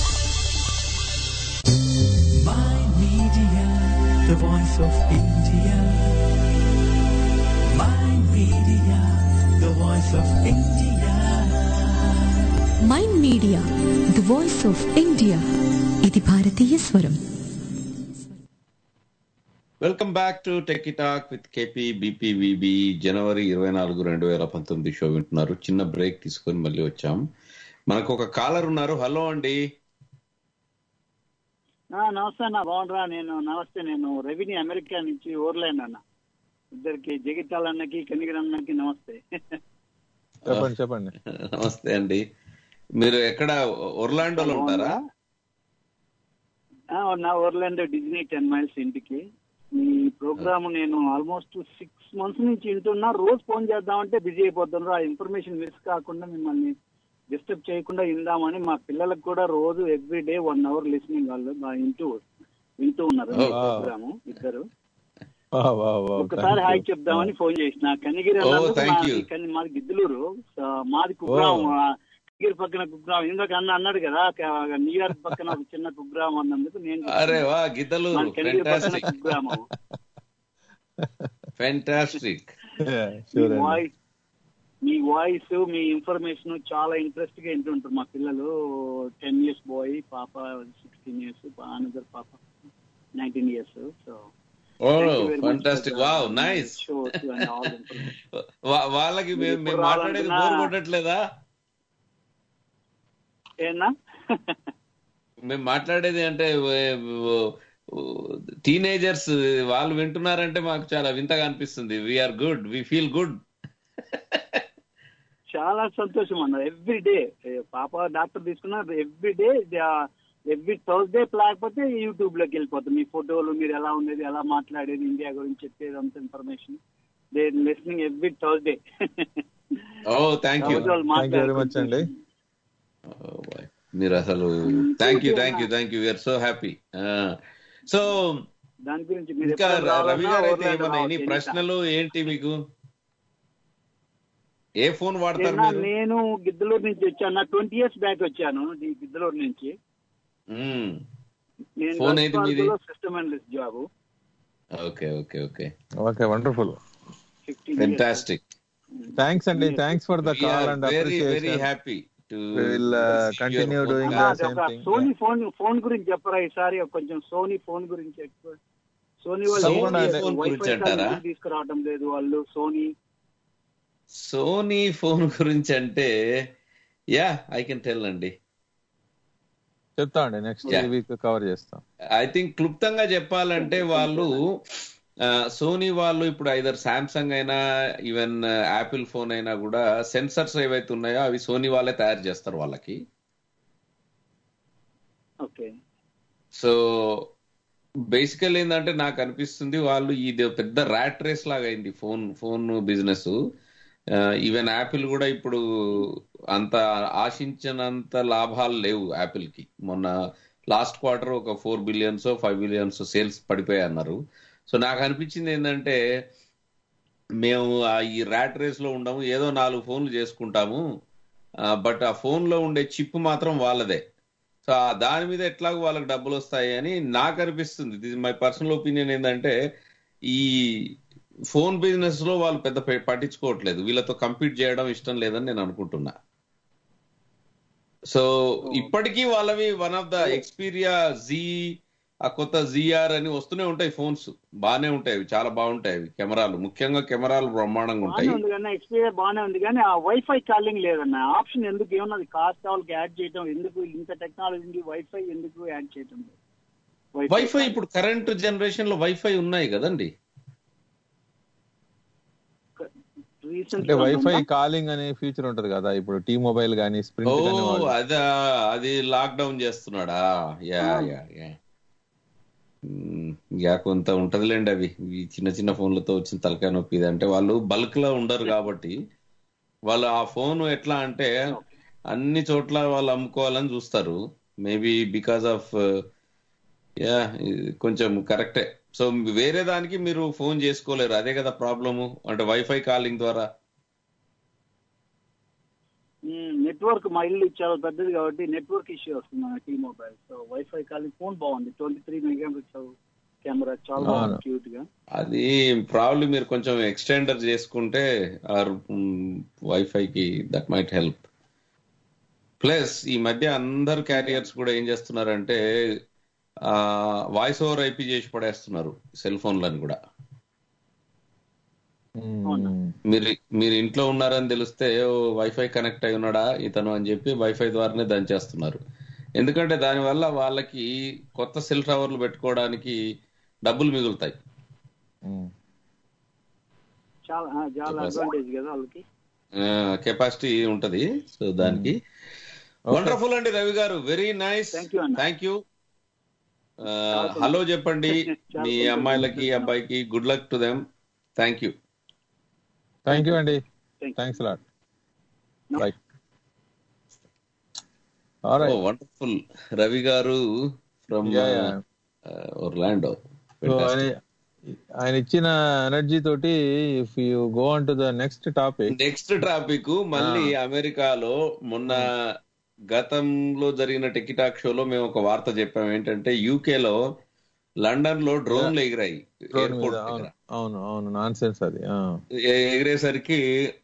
My media, the voice of India. My media, the voice of India. Mind media the voice of India ఇది భారతీయ స్వరం welcome back to tech talk with KP BPVB జనవరి ఇరవై నాలుగు రెండు వేల పంతొమ్మిది షో వింటున్నారు చిన్న బ్రేక్ తీసుకొని మళ్ళీ వచ్చాం మనకు ఒక కాలర్ ఉన్నారు హలో అండి ఆ, నమస్తే అన్న బాగుండరా నేను నమస్తే నేను రవిని అమెరికా నుంచి ఓర్లాండ్ అన్న ఇద్దరికి జగిత్యాల అన్నకి కనిగిరి అన్నకి నమస్తే చెప్పండి చెప్పండి నమస్తే అండి మీరు ఎక్కడ ఒర్లాండోలో ఉంటారా ఆ, నా ఓర్లాండ్ డిజ్నీ టెన్ మైల్స్ ఇంటికి మీ ప్రోగ్రామ్ నేను ఆల్మోస్ట్ సిక్స్ మంత్స్ నుంచి వింటున్నా రోజు ఫోన్ చేద్దామంటే బిజీ అయిపోతున్నారు ఆ ఇన్ఫర్మేషన్ మిస్ కాకుండా మిమ్మల్ని డిస్టర్బ్ చేయకుండా విందామని మా పిల్లలకు కూడా రోజు every day one hour listening వాళ్ళు బాగా వింటూ వింటూ ఉన్నారు Oh. ప్రోగ్రామ్ ఇద్దరు వా, వా, వా, ఒకసారి thank హాయ్ you. చెప్దామని ఫోన్ చేసిన కనిగిరి Oh, అన్నందుకు thank మాది- you. కని- మాది గిద్దలూరు ఆ, మాది కుగ్రామం Oh. ఆ, కనిగిరి పక్కన కుగ్రామం ఇందాక అన్న అన్నాడు కదా క- న్యూయార్క్ పక్కన ఒక చిన్న కుగ్రామం అన్నందుకు నేను అరే వా గిద్దలూరు మాది కనిగిరి పక్కన ఫెంటాస్టిక్ కుగ్రామం ఫెంటాస్టిక్ Yeah, మీ sure అండి. వాయిస్ మీ వాయిస్ మీ ఇన్ఫర్మేషన్ చాలా ఇంట్రెస్ట్ గా వింటుంటారు మా పిల్లలు టెన్ ఇయర్స్ బాయ్ పాప సిక్స్టీన్ ఇయర్స్ అనదర్ పాప nineteen years so oh fantastic wow nice వాళ్ళకి మేము మేము ఇప్పుడు మాట్లాడేది రావాలన్నా- బోర్ కొట్టట్లేదా ఏనా మేము మాట్లాడేది అంటే టీనేజర్స్ వాళ్ళు వింటున్నారంటే మాకు చాలా వింతగా అనిపిస్తుంది we are good we feel good చాలా సంతోషం అన్న ఎవ్రీ డే పాప డాక్టర్ తీసుకున్నా ఎవ్రీ డే ఎవ్రీ థర్స్డే లేకపోతే యూట్యూబ్ లోకి వెళ్ళిపోతాం మీ ఫోటోలు మీరు ఎలా ఉండేది ఎలా మాట్లాడేది ఇండియా గురించి చెప్పేది అంత information they listening every Thursday oh thank you thank you very much అండి మీరు అసలు thank you thank you thank you we are so happy so దాని గురించి మీరు ఇంకా ఎప్పుడు రవి రావాలన్నా గారు అయితే Orlando ఏమన్నా ఎన్ని రావచ్చు ప్రశ్నలు ఏంటి మీకు ఏ ఫోన్ వాడతారు ఏనా, మీరు నేను గిద్దలూరు నుంచి వచ్చాను నా ట్వంటీ ఇయర్స్ బ్యాక్ వచ్చాను ఈ గిద్దలూరు నుంచి మ్మ్. నేను ఫోన్ ఏది మీది? System analyst job okay okay okay okay wonderful fantastic thanks అండి thanks for the call and very very appreciation happy to will continue doing the same thing Sony phone phone గురించి చెప్పరా ఈసారి కొంచెం సోనీ ఫోన్ గురించి ఎక్కువ సోనీ Sony వాళ్ళు phone వైఫై గురించి అంటారా? తీసుకురావడం లేదు వాళ్ళు సోనీ సోనీ ఫోన్ గురించి అంటే యా ఐ కెన్ టెల్ అండి చెప్తా అండి నెక్స్ట్ Yeah. వీక్ కవర్ చేస్తాం ఐ థింక్ క్లుప్తంగా చెప్పాలంటే వాళ్ళు సోనీ వాళ్ళు ఇప్పుడు ఐదర్ సామ్సంగ్ అయినా ఈవెన్ యాపిల్ ఫోన్ అయినా కూడా సెన్సర్స్ ఏవైతే ఉన్నాయో అవి సోనీ వాళ్ళే తయారు చేస్తారు వాళ్ళకి ఓకే సో బేసికల్ ఏంటంటే నాకు అనిపిస్తుంది వాళ్ళు ఇది పెద్ద ర్యాట్ రేస్ లాగా అయింది phone phone business even Apple కూడా ఇప్పుడు అంత ఆశించినంత లాభాలు లేవు యాపిల్ కి మొన్న లాస్ట్ క్వార్టర్ ఒక four billions five billions sales పడిపోయాయి అన్నారు సో నాకు అనిపించింది ఏంటంటే మేము ఆ ఈ ర్యాట్ రేస్ లో ఉండము ఏదో నాలుగు ఫోన్లు చేసుకుంటాము బట్ ఆ ఫోన్ లో ఉండే చిప్ మాత్రం వాళ్ళదే సో ఆ దాని మీద ఎట్లాగో వాళ్ళకి డబ్బులు వస్తాయి అని నాకు అనిపిస్తుంది దిస్ మై పర్సనల్ ఒపీనియన్ ఏంటంటే ఈ ఫోన్ బిజినెస్ లో వాళ్ళు పెద్ద పె- పట్టించుకోవట్లేదు వీళ్ళతో కంపీట్ చేయడం ఇష్టం లేదని నేను అనుకుంటున్నా సో ఇప్పటికీ వాళ్ళవి one of the Xperia G ఆ కొత్త జీఆర్ అని వస్తూనే ఉంటాయి ఫోన్స్ బాగానే ఉంటాయి అవి చాలా బాగుంటాయి అవి కెమెరాలు ముఖ్యంగా కెమెరాలు బ్రహ్మాండంగా ఉంటాయి బాగానే ఉంది కానీ ఎక్స్పీరియన్స్ బాగానే ఉంది కానీ ఆ వైఫై కాలింగ్ లేదన్న ఆప్షన్ ఎందుకు ఏమన్నది కాస్ట్ వాళ్ళకి యాడ్ చేయడం ఎందుకు ఇంత టెక్నాలజీ ఉంది వైఫై ఎందుకు యాడ్ చేయడం లేదు? వైఫై ఇప్పుడు కరెంట్ జనరేషన్ లో వైఫై ఉన్నాయి కదండి Recent అంటే గా వైఫై ఉందా? కాలింగ్ అనే ఫీచర్ ఉంటది కదా ఇప్పుడు టీ మొబైల్ గానీ ఓ స్ప్రింట్ గానీ వాడు- అదా అది లాక్ డౌన్ చేస్తున్నాడా యా యా యా మ్, యా కొంత ఉంటదిలేండి అవి ఈ చిన్న చిన్న ఫోన్లతో వచ్చిన తలకాయ నొప్పి ఇది అంటే వాళ్ళు బల్క్ లో ఉండరు కాబట్టి వాళ్ళు ఆ ఫోన్ ఎట్లా అంటే అన్ని చోట్ల వాళ్ళు అమ్ముకోవాలని చూస్తారు మేబీ బికాస్ ఆఫ్ యా కొంచెం కరెక్టే సో వేరే దానికి మీరు ఫోన్ చేసుకోలేరు అదే కదా ప్రాబ్లము అంటే వైఫై కాలింగ్ ద్వారా నెట్వర్క్ మా ఇల్లు చాలా పెద్దది కాబట్టి నెట్వర్క్ ఇష్యూ వస్తుంది T mobile so wifi calling phone బాగుంది twenty three mega pixel camera చాలా బాగుంది క్యూట్ గా అది ప్రాబ్లమ్ మీరు కొంచెం ఎక్స్టెండర్ చేసుకుంటే ఆర్ వైఫైకి దట్ మైట్ హెల్ప్ ప్లస్ ఈ మధ్య అందరు క్యారియర్స్ కూడా ఏం చేస్తున్నారంటే వాయిస్ ఓవర్ ఐపీ చేసి పడేస్తున్నారు సెల్ ఫోన్లను కూడా మీరు మీరు ఇంట్లో ఉన్నారని తెలిస్తే ఓ వైఫై కనెక్ట్ అయి ఉన్నాడా ఇతను అని చెప్పి వైఫై ద్వారానే దంచేస్తున్నారు ఎందుకంటే దానివల్ల వాళ్ళకి కొత్త సెల్ టవర్లు పెట్టుకోవడానికి డబ్బులు మిగులుతాయి చాలా ఆ, చాలా అడ్వాంటేజ్ కదా వాళ్ళకి కెపాసిటీ ఉంటది సో దానికి వండర్ఫుల్ అండి రవి గారు very nice thank you hello చెప్పండి మీ అమ్మాయిలకి అబ్బాయికి good luck to them thank you thank you అండి thanks lot right wonderful Ravi గారు from Yeah, yeah. Orlando so ఆయన ఆయన ఇచ్చిన ఎనర్జీ తోటి if you go on to the next topic next topic మళ్ళీ అమెరికాలో మొన్న గతంలో జరిగిన టికిటాక్ షోలో మేము ఒక వార్త చెప్పాము ఏంటంటే యూకే లో లండన్ లో డ్రోన్లు ఎగిరాయి ఎయిర్పోర్ట్ అవును అవును అవును నాన్ సెన్స్ అది ఆ. ఎగిరేసరికి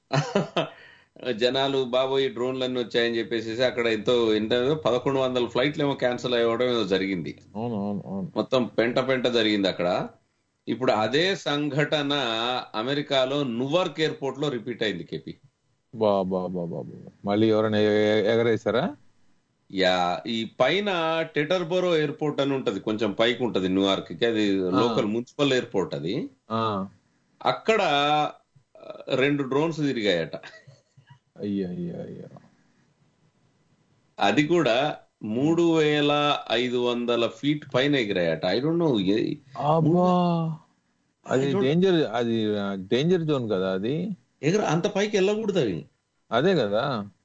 జనాలు బాబోయ్ డ్రోన్లన్నీ వచ్చాయని చెప్పేసి అక్కడ ఎంతో ఎంత పదకొండు వందల ఫ్లైట్లు ఏమో క్యాన్సిల్ అవ్వడం ఏదో జరిగింది అవును అవును అవును మొత్తం పెంట పెంట జరిగింది అక్కడ ఇప్పుడు అదే సంఘటన అమెరికాలో నువర్క్ ఎయిర్పోర్ట్ లో రిపీట్ అయింది కేపీ బా బా బా బా బా. మళ్ళీ ఎవరైనా ఎ- ఎగరేసారా యా ఈ పైన టెటర్బోరో ఎయిర్పోర్ట్ అని ఉంటది కొంచెం పైకి ఉంటది న్యూయార్క్ కి అది లోకల్ మున్సిపల్ ఎయిర్పోర్ట్ అది ఆ. అక్కడ ఆ, రెండు డ్రోన్స్ తిరిగాయట అయ్యో అయ్యో అయ్యో అది కూడా మూడు వేల ఐదు వందల ఫీట్ పైన ఎగిరాయట ఐ డోంట్ నో అబ్బా అది డేంజర్ అది డేంజర్ జోన్ కదా అది ఎగర అంత పైకి వెళ్ళకూడదు అవి అదే కదా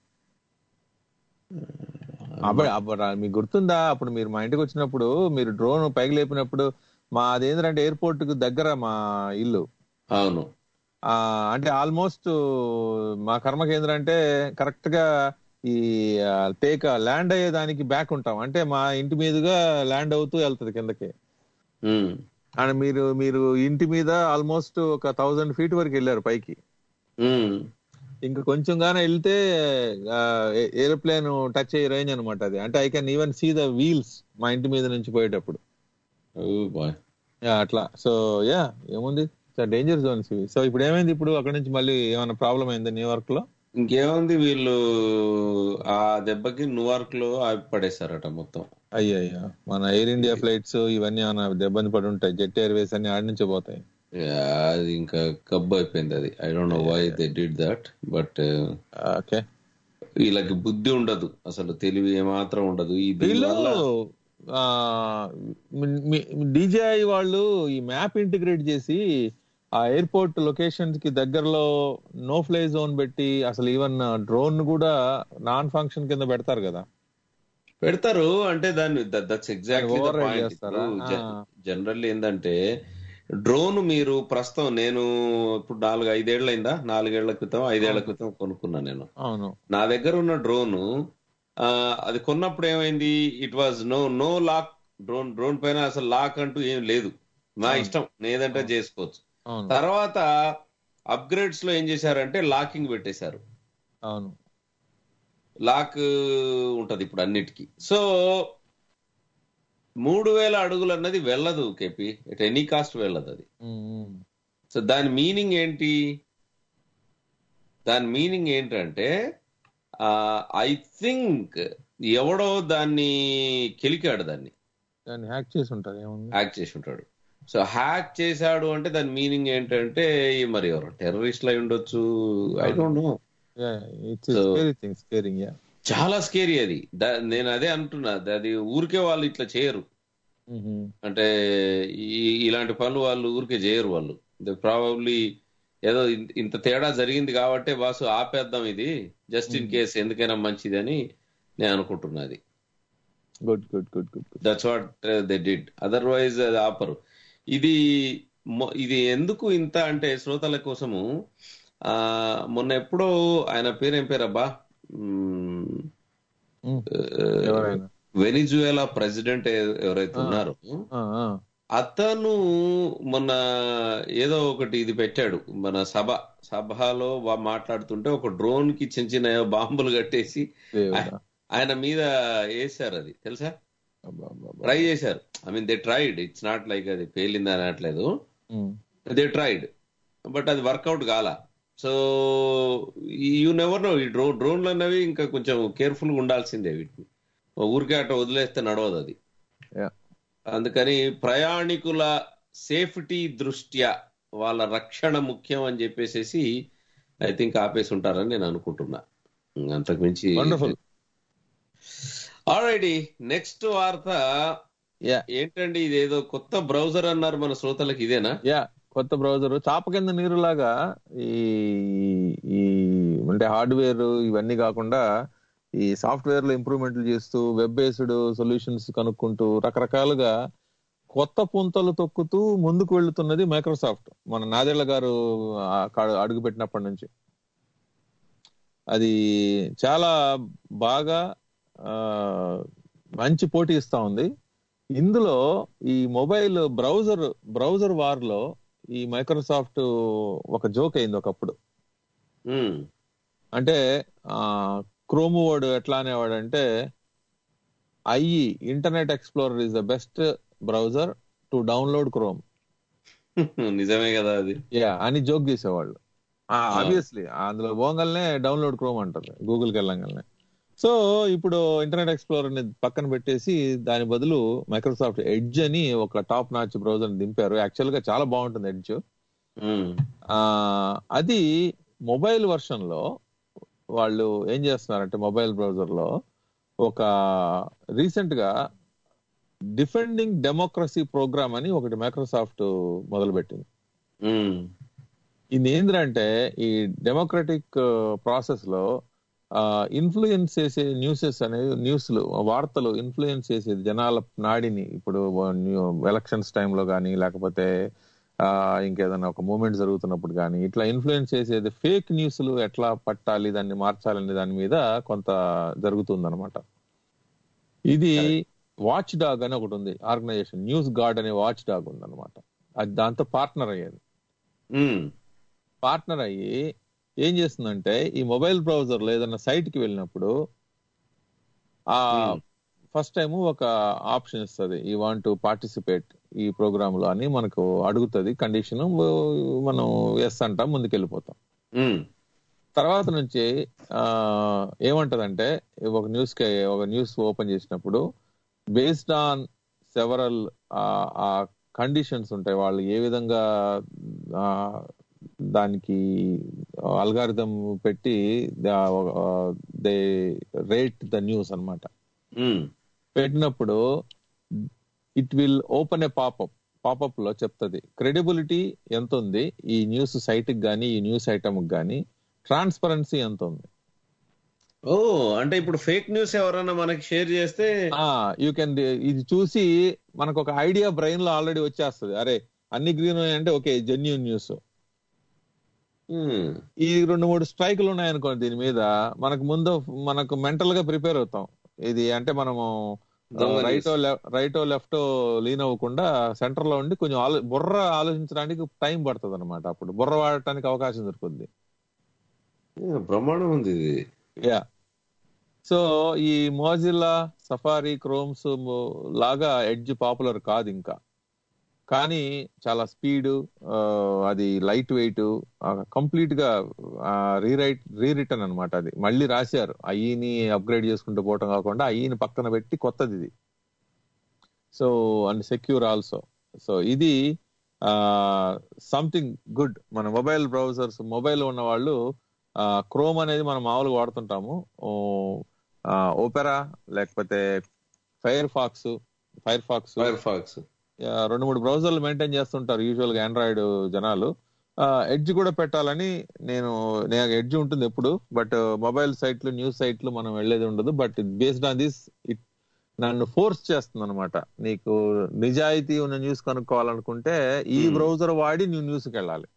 అప్పుడు అప్పుడు మీకు గుర్తుందా అప్పుడు మీరు మా ఇంటికి వచ్చినప్పుడు మీరు డ్రోన్ పైకి లేపినప్పుడు మా అదేంటంటే ఎయిర్పోర్ట్ కు దగ్గర మా ఇల్లు అవును ఆ అంటే ఆల్మోస్ట్ మా కర్మ కేంద్రం అంటే కరెక్ట్ గా ఈ టేక్ ల్యాండ్ అయ్యే దానికి బ్యాక్ ఉంటాం అంటే మా ఇంటి మీదుగా ల్యాండ్ అవుతూ వెళ్తది కిందకి అండ్ మీరు మీరు ఇంటి మీద ఆల్మోస్ట్ ఒక థౌజండ్ ఫీట్ వరకు వెళ్ళారు పైకి ఇంకా కొంచెం గానే వెళ్తే ఏరోప్లేన్ టచ్ అయ్యే రేంజ్ అనమాట అది అంటే I can even see the wheels మా ఇంటి మీద నుంచి పోయేటప్పుడు Yeah, అట్లా సో యా ఏముంది డేంజర్ జోన్స్ ఇవి సో ఇప్పుడు ఏమైంది ఇప్పుడు అక్కడ నుంచి మళ్ళీ ఏమైనా ప్రాబ్లం అయింది న్యూయార్క్ లో ఇంకేముంది వీళ్ళు ఆ దెబ్బకి న్యూయార్క్ లో ఆపి పడేశారట మొత్తం అయ్యయ్యా మన ఎయిర్ ఇండియా ఫ్లైట్స్ ఇవన్నీ ఏమైనా దెబ్బని పడి ఉంటాయి జెట్ ఎయిర్వేస్ అన్ని ఆడి నుంచే పోతాయి Yeah, అది ఇంకా కబ్బు అయిపోయింది అది I don't know why they did that but okay వీళ్ళకి బుద్ధి ఉండదు అసలు తెలివి ఏమాత్రం ఉండదు ఈ వీళ్ళు దీనివల్ల డీజేఐ వాళ్ళు ఈ మ్యాప్ ఇంటిగ్రేట్ చేసి ఆ ఎయిర్పోర్ట్ లొకేషన్స్ కి దగ్గరలో నో ఫ్లై జోన్ పెట్టి అసలు ఈవెన్ డ్రోన్ కూడా నాన్ ఫంక్షన్ కింద పెడతారు కదా పెడతారు అంటే దాన్ని దట్స్ ఎగ్జాక్ట్లీ Override చేస్తారా? ఆ. జనరల్ ఏంటంటే డ్రోన్ మీరు ప్రస్తుతం నేను ఇప్పుడు నాలుగు ఐదేళ్ళు అయిందా నాలుగేళ్ల క్రితం ఐదేళ్ల క్రితం కొనుక్కున్నా నేను అవును నా దగ్గర ఉన్న డ్రోన్ అది కొన్నప్పుడు ఏమైంది it was no no lock drone drone పైన అసలు లాక్ అంటూ ఏం లేదు నా ఇష్టం నేదంటే చేసుకోవచ్చు అవును తర్వాత అప్గ్రేడ్స్ లో ఏం చేశారంటే లాకింగ్ పెట్టేశారు అవును లాక్ ఉంటది ఇప్పుడు అన్నిటికీ సో మూడు వేల అడుగులు అన్నది వెళ్ళదు కేపీ ఎట్ ఎనీ కాస్ట్ వెళ్ళదు అది ఉమ్, ఉమ్. సో దాని మీనింగ్ ఏంటి దాని మీనింగ్ ఏంటంటే ఐ థింక్ ఎవడో దాన్ని కెలికాడు దాన్ని దాన్ని హ్యాక్ చేసి ఉంటారు ఏముంది హ్యాక్ చేసి ఉంటాడు సో హ్యాక్ చేశాడు అంటే దాని మీనింగ్ ఏంటంటే మరి ఎవరు టెర్రరిస్ట్ అయి ఉండొచ్చు I don't know it's So- scary thing scaring yeah చాలా స్కేరీ అది దా- నేను అదే అంటున్నా అది ఊరికే వాళ్ళు ఇట్లా చేయరు అంటే ఈ- ఇలాంటి పనులు వాళ్ళు ఊరికే చేయరు వాళ్ళు ప్రాబబ్లీ ఏదో ఇన్- ఇంత తేడా జరిగింది కాబట్టి బాసు ఆపేద్దాం ఇది జస్ట్ ఇన్ కేస్ ఎందుకైనా మంచిది అని నేను అనుకుంటున్నది good good good good good that's what they did otherwise అది ఆపరు ఇది మొ- ఇది ఎందుకు ఇంత అంటే శ్రోతల కోసము ఆ మొన్న ఎప్పుడో ఆయన పేరు ఏం పేరబ్బా మ్మ్, ఎవరైనా వెనిజువేలా ప్రెసిడెంట్ ఎ- ఎవరైతే ఉన్నారో ఆ, ఆ. అతను మొన్న ఏదో ఒకటి ఇది పెట్టాడు మన సభ సభలో వా- మాట్లాడుతుంటే ఒక డ్రోన్ కి చిన్న చిన్న ఏవో బాంబులు కట్టేసి దేవుడా. ఆయ- ఆయన మీద వేశారు అది తెలుసా అబ్బా, అబ్బా, అబ్బా. ట్రై చేశారు I mean they tried it's not like అది పేలింది అనట్లేదు ఉమ్. దే ట్రైడ్ బట్ అది వర్కౌట్ కాల సో యూ నెవర్ నో ఈ డ్రో డ్రోన్లు అన్నవి ఇంకా కొంచెం కేర్ఫుల్ గా ఉండాల్సిందే వీటిని ఊరికే అట్లా వదిలేస్తే నడవదు అది Yeah. అందుకని ప్రయాణికుల సేఫ్టీ దృష్ట్యా వాళ్ళ రక్షణ ముఖ్యం అని చెప్పేసి ఐ థింక్ ఆపేసి ఉంటారని నేను అనుకుంటున్నా అంతకు మించి వండర్ఫుల్ ఆల్రెడీ నెక్స్ట్ వార్త యా ఏంటండి ఇదేదో కొత్త బ్రౌజర్ అన్నారు మన శ్రోతలకు ఇదేనా యా కొత్త బ్రౌజర్ చాప కింద నీరులాగా ఈ ఈ అంటే హార్డ్వేర్ ఇవన్నీ కాకుండా ఈ సాఫ్ట్వేర్ లో ఇంప్రూవ్మెంట్లు చేస్తూ వెబ్ బేస్డ్ సొల్యూషన్స్ కనుక్కుంటూ రకరకాలుగా కొత్త పుంతలు తొక్కుతూ ముందుకు వెళ్తున్నది మైక్రోసాఫ్ట్ మన నాదేళ్ల గారు అడుగు పెట్టినప్పటి నుంచి అది చాలా బాగా ఆ, మంచి పోటీ ఇస్తా ఉంది ఇందులో ఈ మొబైల్ బ్రౌజర్ బ్రౌజర్ వార్ లో ఈ మైక్రోసాఫ్ట్ ఒక జోక్ అయింది ఒకప్పుడు మ్మ్. అంటే క్రోమ్ వర్డ్ ఎట్లా అనేవాడు అంటే IE internet explorer is the best browser to download Chrome నిజమే కదా అది యా అని జోక్ చేసేవాళ్ళు ఆబ్వియస్లీ అందులో పోగలనే డౌన్లోడ్ క్రోమ్ అంటారు గూగుల్ కి వెళ్ళంగానే సో ఇప్పుడు ఇంటర్నెట్ ఎక్స్ప్లోరర్ ని పక్కన పెట్టేసి దాని బదులు మైక్రోసాఫ్ట్ ఎడ్జ్ అని ఒక టాప్ నాచ్ బ్రౌజర్ దింపారు యాక్చువల్ గా చాలా బాగుంటుంది ఎడ్జ్ మ్మ్. ఆ అది మొబైల్ వర్షన్ లో వాళ్ళు ఏం చేస్తున్నారంటే మొబైల్ బ్రౌజర్ లో ఒక రీసెంట్ గా డిఫెండింగ్ డెమోక్రసీ ప్రోగ్రామ్ అని ఒకటి మైక్రోసాఫ్ట్ మొదలుపెట్టింది మ్మ్. ఇది ఏంటంటే ఈ డెమోక్రటిక్ ప్రాసెస్ లో ఇన్ఫ్లుయెన్స్ చేసే న్యూసెస్ అనేవి న్యూస్లు వార్తలు ఇన్ఫ్లుయెన్స్ చేసేది జనాల నాడిని ఇప్పుడు ఎలక్షన్స్ టైంలో కానీ లేకపోతే ఆ, ఇంకేదైనా ఒక మూమెంట్ జరుగుతున్నప్పుడు కానీ ఇట్లా ఇన్ఫ్లుయెన్స్ చేసేది ఫేక్ న్యూస్లు ఎట్లా పట్టాలి దాన్ని మార్చాలనే దాని మీద కొంత జరుగుతుంది ఇది వాచ్ డాగ్ అని ఒకటి ఉంది ఆర్గనైజేషన్ న్యూస్ గార్డ్ అనే వాచ్ డాగ్ ఉంది అనమాట అది దాంతో పార్ట్నర్ అయ్యేది మ్మ్. పార్ట్నర్ అయ్యి ఏం చేస్తుందంటే ఈ మొబైల్ బ్రౌజర్ లో ఏదైనా సైట్ కి వెళ్ళినప్పుడు ఆ ఫస్ట్ టైం ఒక ఆప్షన్ ఇస్తుంది ఈ వాంట్ టు పార్టిసిపేట్ ఈ ప్రోగ్రామ్ లో అని మనకు అడుగుతుంది కండిషన్ మనం ఎస్ అంటాం ముందుకెళ్ళిపోతాం మ్మ్. తర్వాత నుంచి ఆ ఏమంటదంటే ఒక న్యూస్ కి ఒక న్యూస్ ఓపెన్ చేసినప్పుడు బేస్డ్ ఆన్ సెవరల్ ఆ కండిషన్స్ ఉంటాయి వాళ్ళు ఏ విధంగా ఆ, దానికి అల్గారిథం పెట్టి దే రేట్ ద న్యూస్ అన్నమాట మ్మ్. పెట్టినప్పుడు it will open a popup popup లో చెప్తుంది క్రెడిబిలిటీ ఎంత ఉంది ఈ న్యూస్ సైట్ కి గానీ ఈ న్యూస్ ఐటమ్ కి గానీ ట్రాన్స్పరెన్సీ ఎంత ఉంది ఓ అంటే ఇప్పుడు ఫేక్ న్యూస్ ఎవరన్నా మనకి షేర్ చేస్తే యూ కెన్ ఇది చూసి మనకు ఒక ఐడియా బ్రెయిన్ లో ఆల్రెడీ వచ్చేస్తుంది అరే అన్ని గ్రీన్ అంటే ఓకే జెన్యున్ న్యూస్ హ్మ్, ఈ రెండు మూడు స్ట్రైకులు ఉన్నాయనుకోండి దీని మీద మనకు ముందు మనకు మెంటల్ గా ప్రిపేర్ అవుతాం ఇది అంటే మనము దొంగ రైటో news. రైటో లెఫ్టో లీన్ అవ్వకుండా సెంటర్ లో ఉండి కొంచెం ఆలో బుర్ర ఆలోచించడానికి టైం పడుతుంది అనమాట అప్పుడు బుర్ర వాడటానికి అవకాశం దొరుకుతుంది ఏ, బ్రహ్మాండం ఉంది ఇది యా సో ఈ మోజిల్లా సఫారీ క్రోమ్స్ లాగా ఎడ్జ్ పాపులర్ కాదు ఇంకా కానీ చాలా స్పీడ్ అది లైట్ వెయిట్ కంప్లీట్ గా రీరైట్ రీరిటర్న్ అనమాట అది మళ్ళీ రాశారు అయ్యిని అప్గ్రేడ్ చేసుకుంటూ పోవటం కాకుండా అయ్యిని పక్కన పెట్టి కొత్తది ఇది so and secure also so ఇది సంథింగ్ గుడ్ మన మొబైల్ బ్రౌజర్స్ మొబైల్ ఉన్న వాళ్ళు క్రోమ్ అనేది మనం మామూలుగా వాడుతుంటాము ఓపెరా లేకపోతే Firefox Firefox Firefox రెండు మూడు బ్రౌజర్లు మెయింటైన్ చేస్తుంటారు యూజువల్ గా ఆండ్రాయిడ్ జనాలు ఎడ్జ్ కూడా పెట్టాలని నేను నేను ఎడ్జ్ ఉంటుంది ఎప్పుడు బట్ మొబైల్ సైట్లు న్యూస్ సైట్లు మనం వెళ్ళేది ఉండదు but based on this it నన్ను ఫోర్స్ చేస్తుంది అనమాట నీకు నిజాయితీ ఉన్న న్యూస్ కనుక్కోవాలనుకుంటే ఈ Hmm. బ్రౌజర్ వాడి నువ్వు న్యూస్కి వెళ్ళాలి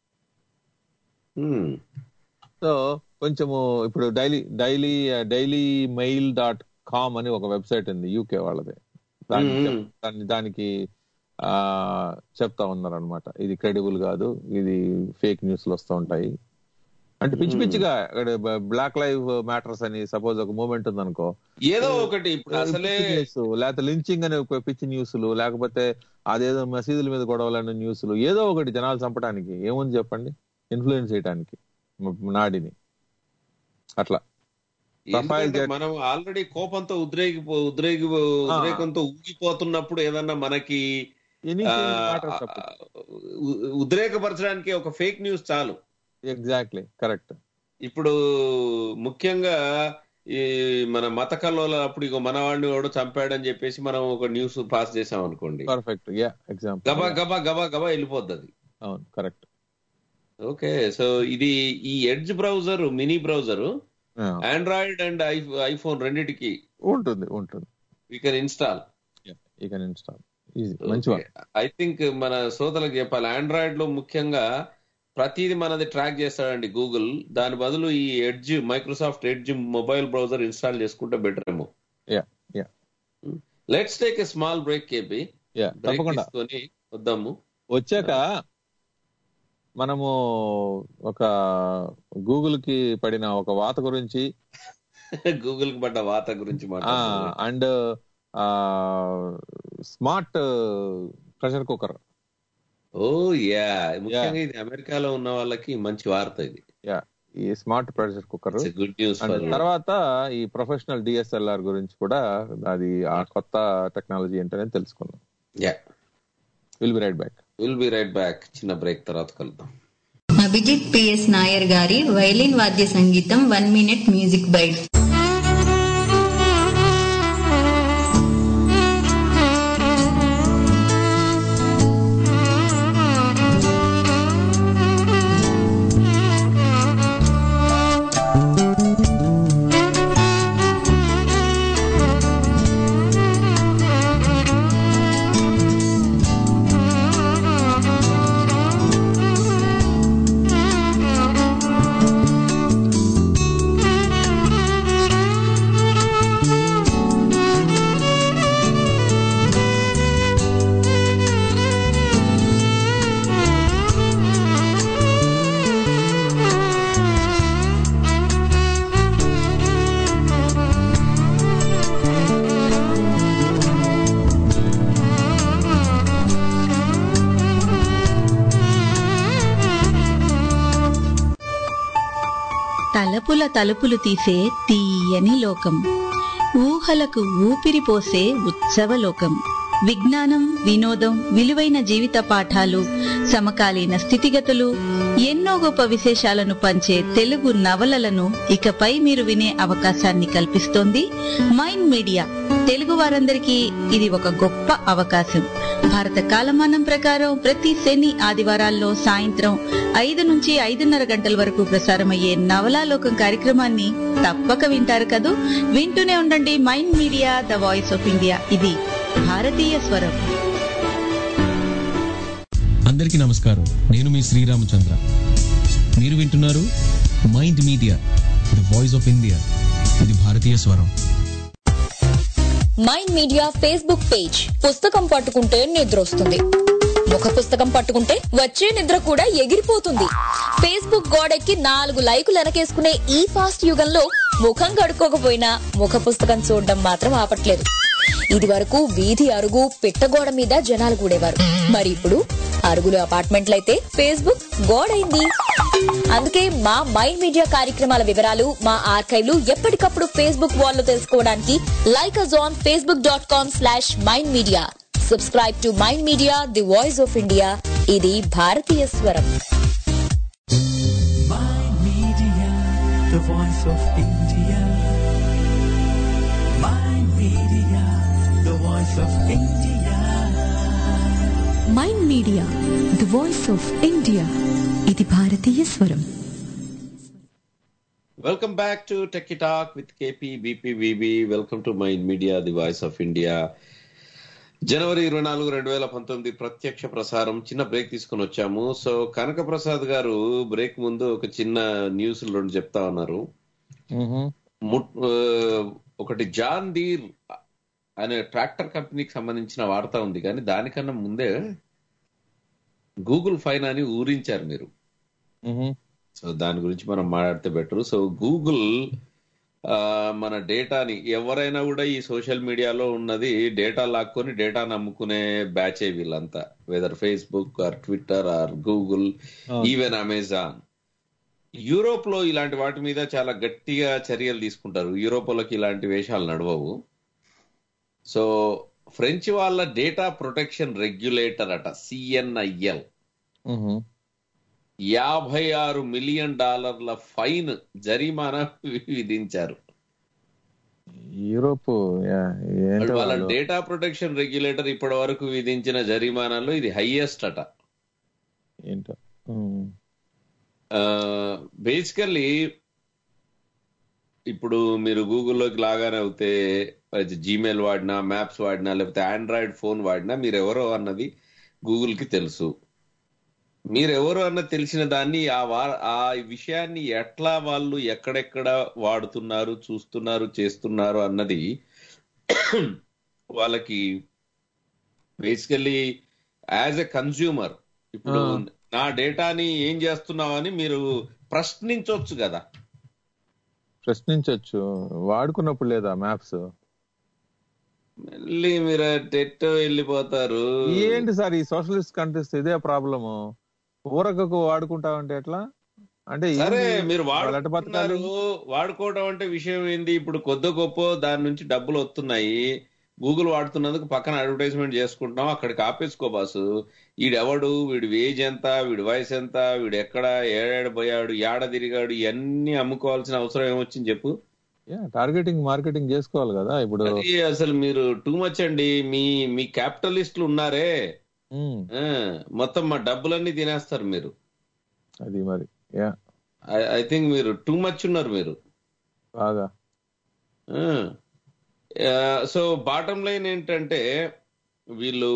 హ్మ్, సో కొంచెము ఇప్పుడు daily daily daily mail dot com అని ఒక వెబ్సైట్ ఉంది యూకే వాళ్ళది దానికి మ్మ్. చెప్- దాన్ని దానికి ఆ చెప్తా ఉన్నారు అనమాట ఇది క్రెడిబుల్ కాదు ఇది ఫేక్ న్యూస్లు వస్తూ ఉంటాయి అంటే పిచ్చి మ్మ్. పిచ్చిగా బ్లాక్ లైవ్ మ్యాటర్స్ అని సపోజ్ ఒక మూమెంట్ ఉంది అనుకో ఏదో ఒకటి ఇప్పుడు అసలే న్యూస్ లేకపోతే లించింగ్ అనే ఒక పిచ్చి న్యూస్లు లేకపోతే అదేదో మసీదుల మీద గొడవలన్న న్యూస్లు ఏదో ఒకటి జనాలు చంపడానికి ఏముంది చెప్పండి ఇన్ఫ్లుయెన్స్ చేయడానికి మ- నాడిని అట్లా ప్రొఫైల్ ఎందుకంటే చేయ- మనం ఆల్రెడీ కోపంతో ఉద్రేగి ఉద్రేగి ఉద్రేకంతో ఊగిపోతున్నప్పుడు ఏదన్నా మనకి Initial ఆ, matters అప్పుడు. ఉ- ఉద్రేకపరచడానికి ఒక ఫేక్ న్యూస్ చాలు ఎగ్జాక్ట్లీ కరెక్ట్ ఇప్పుడు ముఖ్యంగా ఈ మన మత కల్లోల అప్పుడు ఇగో మన వాడిని ఎవడో చంపాడని చెప్పేసి మనం ఒక న్యూస్ పాస్ చేసాం అనుకోండి పర్ఫెక్ట్ యా ఎగ్జాంపుల్ గబా గబా గబా గబా వెళ్ళిపోద్ది అది అవును కరెక్ట్ ఓకే సో ఇది ఈ Edge browser mini browser Android and iPhone రెండిటికి ఉంటుంది ఉంటుంది వీ కెన్ ఇన్స్టాల్ ఈ కెన్ ఇన్స్టాల్ ఈజీ మంచి వన్ ఐ థింక్ మన శ్రోతలకు చెప్పాలి ఆండ్రాయిడ్ లో ముఖ్యంగా ప్రతిది మనది ట్రాక్ చేస్తాడండి గూగుల్ దాని బదులు ఈ Edge Microsoft Edge mobile browser install చేసుకుంటే బెటర్ ఏమో yeah yeah let's take a small break KP yeah break తప్పకుండా తీసుకొని వద్దాము వచ్చాక మనము ఒక గూగుల్ కి పడిన ఒక వాత గురించి గూగుల్ కి పడ్డ వాత గురించి మాట్లాడుతున్నాం and smart pressure cooker oh yeah ముఖ్యంగా ఇది అమెరికాలో ఉన్న వాళ్ళకి మంచి వార్త ఇది యా ఈ smart pressure cooker good news and తర్వాత ఈ ప్రొఫెషనల్ డిఎస్ఎల్ఆర్ గురించి కూడా అది ఆ కొత్త టెక్నాలజీ ఏంటనేది తెలుసుకుందాం yeah will be right back will be right back చిన్న బ్రేక్ తర్వాత కలుద్దాం అభిజిత్ పిఎస్ నాయర్ గారి వైలిన్ వాద్య సంగీతం వన్ మినిట్ మ్యూజిక్ బైట్ తలపుల తలుపులు తీసే తీయని లోకం ఊహలకు ఊపిరి పోసే ఉత్సవ లోకం విజ్ఞానం వినోదం విలువైన జీవిత పాఠాలు సమకాలీన స్థితిగతులు ఎన్నో గొప్ప విశేషాలను పంచే తెలుగు నవలలను ఇకపై మీరు వినే అవకాశాన్ని కల్పిస్తోంది మైండ్ మీడియా తెలుగు వారందరికీ ఇది ఒక గొప్ప అవకాశం భారత కాలమానం ప్రకారం ప్రతి శని ఆదివారాల్లో సాయంత్రం ఐదు నుంచి ఐదున్నర గంటల వరకు ప్రసారమయ్యే నవలాలోకం కార్యక్రమాన్ని తప్పక వింటారు కదూ వింటూనే ఉండండి Mind media the voice of India ఇది భారతీయ స్వరం అందరికీ నమస్కారం నేను మీ శ్రీరామచంద్ర మీరు వింటున్నారు Mind media the voice of India ఇది భారతీయ స్వరం మైండ్ మీడియా ఫేస్బుక్ పేజ్ పుస్తకం పట్టుకుంటే నిద్ర వస్తుంది ముఖ పుస్తకం పట్టుకుంటే వచ్చే నిద్ర కూడా ఎగిరిపోతుంది ఫేస్బుక్ గోడెక్కి నాలుగు లైకులు వెనకేసుకునే ఈ ఫాస్ట్ యుగంలో ముఖం కడుక్కోకపోయినా ముఖ పుస్తకం చూడడం మాత్రం ఆపట్లేదు ఇది వరకు వీధి అరుగు పిట్టగోడ మీద జనాలు కూడేవారు మరి ఇప్పుడు అరుగులు అపార్ట్మెంట్లయితే ఫేస్బుక్ గోడైంది అందుకే మా మైండ్ మీడియా కార్యక్రమాల వివరాలు మా ఆర్కైవ్లు ఎప్పటికప్పుడు ఫేస్బుక్ వాల్ లో తెలుసుకోవడానికి like us on Facebook dot com slash Mind Media subscribe to mind media the voice of India ఇది భారతీయ స్వరం Media, the voice of India. My media, the voice of India. Mind media the voice of India ఇది భారతీయ స్వరం welcome back to techie talk with KP B P V B welcome to mind media the voice of India జనవరి ఇరవై నాలుగు రెండు వేల పంతొమ్మిది ప్రత్యక్ష ప్రసారం చిన్న బ్రేక్ తీసుకొని వచ్చాము సో కనక ప్రసాద్ గారు బ్రేక్ ముందు ఒక చిన్న న్యూస్ రెండు చెప్తా ఉన్నారు ముట్- ఆ, ఒకటి జాన్ డీర్ అనే ట్రాక్టర్ కంపెనీకి సంబంధించిన వార్త ఉంది కానీ దానికన్నా ముందే గూగుల్ ఫైన్ అని ఊరించారు మీరు సో దాని గురించి మనం మాట్లాడితే బెటర్ సో గూగుల్ ఆ, మన డేటాని ఎవరైనా కూడా ఈ సోషల్ మీడియాలో ఉన్నది డేటా లాక్కొని డేటా నమ్ముకునే బ్యాచే వీళ్ళంతా whether Facebook or Twitter or Google even Amazon Europe లో ఇలాంటి వాటి మీద చాలా గట్టిగా చర్యలు తీసుకుంటారు యూరోప్ వాళ్ళకి ఇలాంటి వేషాలు నడవవు సో ఫ్రెంచ్ వాళ్ళ డేటా ప్రొటెక్షన్ రెగ్యులేటర్ అట సిఎన్ఐఎల్ యాభై ఆరు మిలియన్ డాలర్ల ఫైన్ జరిమానా విధించారు యూరోప్ యా, ఏంటో వాళ్ళ వాళ్ళు. డేటా ప్రొటెక్షన్ రెగ్యులేటర్ ఇప్పటి వరకు విధించిన జరిమానాలో ఇది హైయెస్ట్ అట ఏంటో ఉమ్. బేసికల్లీ ఇప్పుడు మీరు గూగుల్లోకి లాగానే అవుతే జీమెయిల్ వాడినా మ్యాప్స్ వాడినా లేకపోతే ఆండ్రాయిడ్ ఫోన్ వాడినా మీరు ఎవరో అన్నది గూగుల్ కి తెలుసు మీరు ఎవరు అన్నది తెలిసిన దాన్ని ఆ వా ఆ విషయాన్ని ఎట్లా వాళ్ళు ఎక్కడెక్కడ వాడుతున్నారు చూస్తున్నారు చేస్తున్నారు అన్నది వాళ్ళకి బేసికల్లీ యాజ్ ఎ కన్స్యూమర్ ఇప్పుడు ఆ. నా డేటాని ఏం చేస్తున్నావని మీరు ప్రశ్నించవచ్చు కదా ప్రశ్నించవచ్చు వాడుకున్నప్పుడు లేదా మ్యాప్స్ మళ్ళీ మీరు టెట్ వెళ్ళిపోతారు ఏంటి సార్ ఈ సోషలిస్ట్ కంట్రీస్ ఇదే ప్రాబ్లము ఊరకకు వాడుకుంటావంటే ఎట్లా అంటే సరే ఏంది? మీరు వాళ్ళు ఎట్ట బతకాలి వాడుకుంటున్నారు వాడుకోవడం అంటే విషయం ఏంది ఇప్పుడు కొద్ది గొప్ప దాని నుంచి డబ్బులు వస్తున్నాయి గూగుల్ వాడుతున్నందుకు పక్కన అడ్వర్టైజ్మెంట్ చేసుకుంటున్నాం అక్కడికి ఆపేసుకో బాసు వీడెవడు వీడి వేజ్ ఎంత వీడి వయసు ఎంత వీడు ఎక్కడ ఏడాడు పోయాడు ఏడ తిరిగాడు ఇవన్నీ అమ్ముకోవాల్సిన అవసరం ఏమొచ్చింది చెప్పు టార్గెటింగ్ మార్కెటింగ్ చేసుకోవాలి కదా ఇప్పుడు అది అసలు మీరు టూ మచ్ అండి మీ మీ క్యాపిటలిస్టులు ఉన్నారే ఉమ్, ఆ, మొత్తం మా డబ్బులన్నీ తినేస్తారు మీరు అది మరి యా ఐ థింక్ మీరు టూ మచ్ ఉన్నారు మీరు బాగా సో బాటం లైన్ ఏంటంటే వీళ్ళు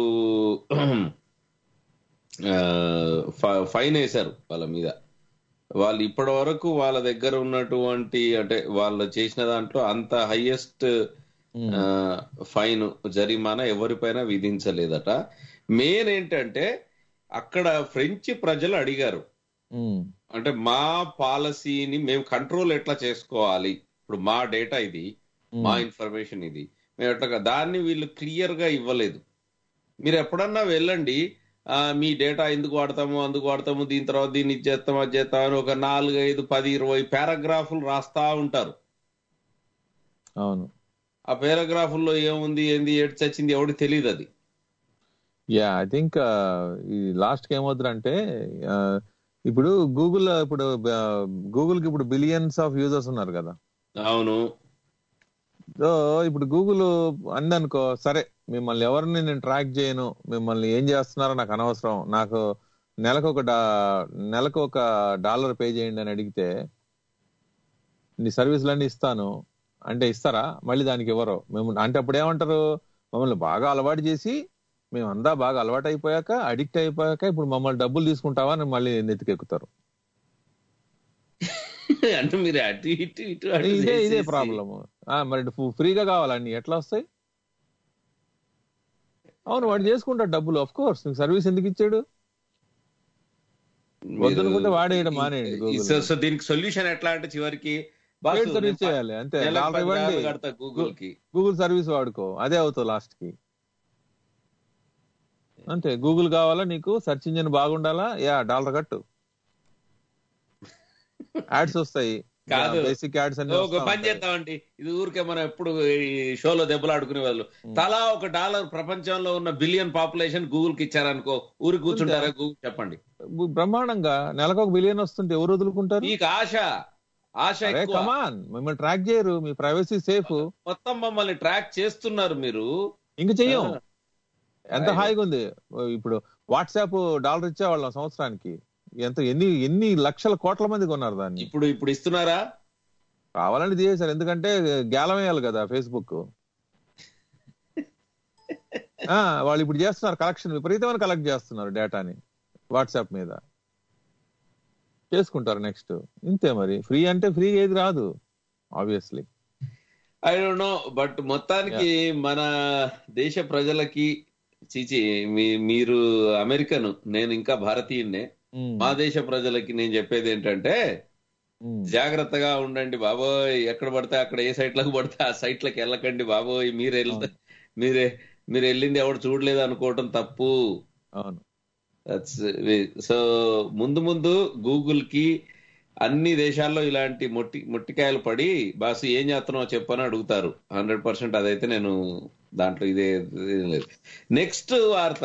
ఫైన్ వేశారు వాళ్ళ మీద వాళ్ళు ఇప్పటి వరకు వాళ్ళ దగ్గర ఉన్నటువంటి అంటే వాళ్ళు చేసిన దాంట్లో అంత హైయెస్ట్ ఫైన్ జరిమానా ఎవరిపైన విధించలేదట మెయిన్ ఏంటంటే అక్కడ ఫ్రెంచ్ ప్రజలు అడిగారు ఉమ్, అంటే మా పాలసీని మేము కంట్రోల్ ఎట్లా చేసుకోవాలి ఇప్పుడు మా డేటా ఇది మా ఇన్ఫర్మేషన్ ఇది మేము ఎట్లా దాన్ని వీళ్ళు క్లియర్ గా ఇవ్వలేదు మీరు ఎప్పుడన్నా వెళ్ళండి ఆ, మీ డేటా ఎందుకు వాడతాము అందుకు వాడతాము దీని తర్వాత దీన్ని ఇది చేస్తాం అది చేస్తాం అని ఒక నాలుగు ఐదు పది ఇరవై పారాగ్రాఫ్లు రాస్తా ఉంటారు అవును ఆ పారాగ్రాఫుల్లో ఏముంది ఏంది ఏడు చచ్చింది ఎవరికి తెలియదు అది యా ఐ థింక్ ఈ లాస్ట్ కి ఏమవుతుందంటే ఆ, ఇప్పుడు గూగుల్ ఇప్పుడు గూగుల్ కి ఇప్పుడు బిలియన్స్ ఆఫ్ యూజర్స్ ఉన్నారు కదా అవును సో ఇప్పుడు గూగుల్ అందనుకో సరే మిమ్మల్ని ఎవరిని నేను ట్రాక్ చేయను మిమ్మల్ని ఏం చేస్తున్నారో నాకు అనవసరం నాకు నెలకు ఒక డా నెలకు ఒక డాలర్ పే చేయండి అని అడిగితే నీ సర్వీసులన్నీ ఇస్తాను అంటే ఇస్తారా మళ్ళీ దానికి ఇవ్వరు మేము అంటే అప్పుడు ఏమంటారు మమ్మల్ని బాగా అలవాటు చేసి మేము అంతా బాగా అలవాటు అయిపోయాక అడిక్ట్ అయిపోయాక ఇప్పుడు మమ్మల్ని డబ్బులు తీసుకుంటావా అని మళ్ళీ నెత్తికెక్కుతారు అంటే మీరు అటు ఇటు ఇటు అటు ఇదే ఇదే చేసేసి- ప్రాబ్లమ్ మరి ఫు- ఫ్రీగా కావాలన్నీ ఎట్లా వస్తాయి అవును వాడు చేసుకుంటాడు డబ్బులు ఆఫ్ కోర్స్ నీకు సర్వీస్ ఎందుకు ఇచ్చాడు మీరు- వద్దనుకుంటే వాడేయడం మానేయండి ఈ- Google. సో- సో దీనికి సొల్యూషన్ ఎట్లా అంటే చివరికి బాసు, Paid service నేను ప- చేయాలి అంతే నెలకు డాలర్ పది ఇవ్వండి డాలర్లు కడతా గూగుల్ కి గూగుల్ సర్వీస్ వాడుకో అదే అవుతావు లాస్ట్ కి అంతే గూగుల్ కావాలా నీకు సెర్చ్ ఇంజిన్ బాగుండాలా యా డాలర్ కట్టు యాడ్స్ వస్తాయి కాదు బేసిక్ యాడ్స్ అన్ని ఒక వస్తా పని ఉంటాయి. చేద్దామండి ఇది ఊరికే మనం ఎప్పుడు ఈ షోలో దెబ్బలాడుకునే వాళ్ళు తలా ఒక డాలర్ ప్రపంచంలో ఉన్న బిలియన్ పాపులేషన్ గూగుల్ కి ఇచ్చారనుకో ఊరి కూర్చుంటారా గూగుల్ చెప్పండి బ్రహ్మాండంగా నెలకు ఒక బిలియన్ వస్తుంటే ఎవరు వదులుకుంటారు మీకు ఆశ ఆశ అరే ఎక్కువ కమాన్ మిమ్మల్ని ట్రాక్ చేయరు మీ ప్రైవసీ సేఫ్ మొత్తం మమ్మల్ని ట్రాక్ చేస్తున్నారు మీరు ఇంక చెయ్యం ఆ. ఎంత Right. హాయిగా ఉంది ఇప్పుడు వాట్సాప్ డాలర్ ఇచ్చేవాళ్ళం సంవత్సరానికి ఎంత ఎన్ని ఎన్ని లక్షల కోట్ల మంది కొన్నారు దాన్ని ఇప్పుడు ఇప్పుడు ఇస్తున్నారా కావాలని తీసేశారు ఎందుకంటే గేలం వేయాలి కదా ఫేస్బుక్ ఆ, వాళ్ళు ఇప్పుడు చేస్తున్నారు కలెక్షన్ విపరీతమైన కలెక్ట్ చేస్తున్నారు డేటాని వాట్సాప్ మీద చేసుకుంటారు నెక్స్ట్ ఇంతే మరి ఫ్రీ అంటే ఫ్రీ ఏది రాదు obviously I don't know but మొత్తానికి మన దేశ ప్రజలకి చీచి మీ- మీరు అమెరికన్ నేను ఇంకా భారతీయున్నే మా దేశ ప్రజలకి నేను చెప్పేది ఏంటంటే జాగ్రత్తగా ఉండండి బాబోయ్ ఎక్కడ పడితే అక్కడ ఏ సైట్లకు పడితే ఆ సైట్లకు వెళ్ళకండి బాబోయ్ మీరు వెళ్తే మీరే మీరు వెళ్ళింది ఎవడు చూడలేదు అనుకోవటం తప్పు అవును సో ముందు ముందు గూగుల్ కి అన్ని దేశాల్లో ఇలాంటి మొట్టి మొట్టికాయలు పడి బాసు ఏం చేస్తున్నావు చెప్పని అడుగుతారు హండ్రెడ్ పర్సెంట్ అదైతే నేను దాంట్లో ఇదే ఇదేం లేదు నెక్స్ట్ వార్త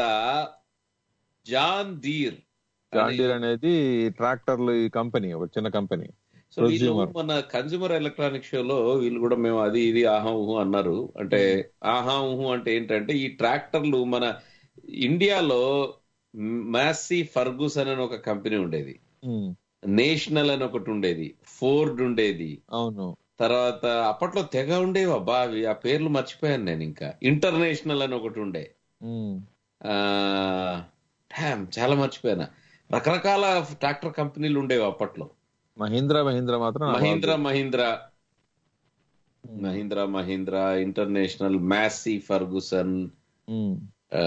జాన్ దీర్ జాండీర్ అనేది ట్రాక్టర్లు ఈ కంపెనీ ఒక చిన్న కంపెనీ సో వీళ్ళు ప్రొజ్యూమర్ మన కన్స్యూమర్ ఎలక్ట్రానిక్ షోలో వీళ్ళు కూడా మేము అది ఇది ఆహా ఊహు అన్నారు అంటే ఆహా ఊహు అంటే ఏంటంటే ఈ ట్రాక్టర్లు మన ఇండియాలో మ్యాసీ ఫర్గూసన్ అని ఒక కంపెనీ ఉండేది నేషనల్ అని ఒకటి ఉండేది ఫోర్డ్ ఉండేది అవును తర్వాత అప్పట్లో తెగ ఉండేవి అబ్బా అవి ఆ పేర్లు మర్చిపోయాను నేను ఇంకా ఇంటర్నేషనల్ అని ఒకటి ఉండే ఉమ్. ఆ డామ్, చాలా మర్చిపోయాను రకరకాల ట్రాక్టర్ కంపెనీలు ఉండేవి అప్పట్లో మహీంద్రా మహీంద్రా మాత్రం నాకు మహీంద్రా బాగా Mahindra Mahindra Mahindra international Massey Ferguson um. ఆ,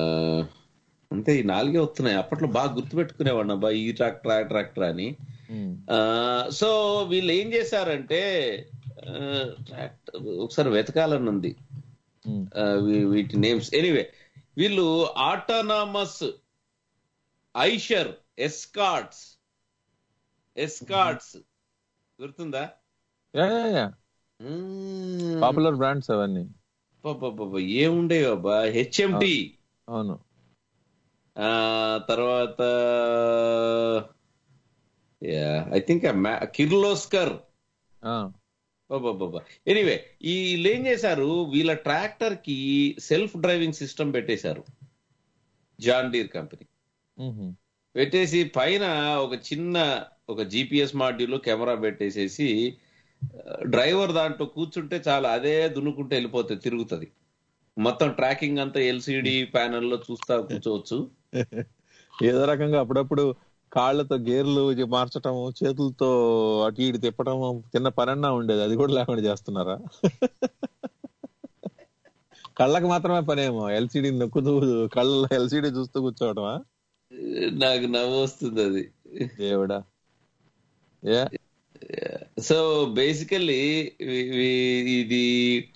అంతే ఈ నాలుగే వస్తున్నాయి అప్పట్లో బాగా గుర్తుపెట్టుకునేవాడిని అబ్బా ఈ ట్రాక్టర్ ఆ ట్రాక్టర్ అని ఉమ్. ఆ, సో వీళ్ళు ఏం చేశారంటే ఆ, ట్రాక్టర్ ఒకసారి వెతకాలని ఉంది ఉమ్. ఆ, వీ- వీటి నేమ్స్ ఎనీవే వీళ్ళు ఆటోనామస్ ఐషర్ ఎస్కాట్స్ ఎస్కాట్స్ గుర్తుందా yeah yeah yeah popular brands అవన్నీ పాప ఏముండేవి అబ్బా హెచ్ఎంటి అవును ఆ తర్వాత ఐ థింక్ కిర్లోస్కర్ ఆ. ఎనీవే ఈ వీళ్ళు ఏం చేశారు వీళ్ళ ట్రాక్టర్ కి సెల్ఫ్ డ్రైవింగ్ సిస్టమ్ పెట్టేశారు జాన్ డీర్ కంపెనీ మ్హూ. పెట్టేసి పైన ఒక చిన్న ఒక జిపిఎస్ మాడ్యూల్ కెమెరా పెట్టేసేసి డ్రైవర్ దాంట్లో కూర్చుంటే చాలా అదే దున్నుకుంటే వెళ్ళిపోతుంది తిరుగుతుంది మొత్తం ట్రాకింగ్ అంతా ఎల్సిడి ప్యానెల్ లో చూస్తా కూర్చోవచ్చు ఏదో రకంగా అప్పుడప్పుడు కాళ్ళతో గేర్లు ఇవి మార్చటం చేతులతో అటు ఇటు తిప్పటం చిన్న పనన్నా ఉండేది అది కూడా లేకుండా చేస్తున్నారా కళ్ళకి మాత్రమే పనేమో ఎల్సిడి నొక్కుతూ కళ్ళ ఎల్సిడి చూస్తూ కూర్చోవటమా నాకు నవ్వు వస్తుంది అది దేవుడా ఏ సో బేసికల్లీ ఇది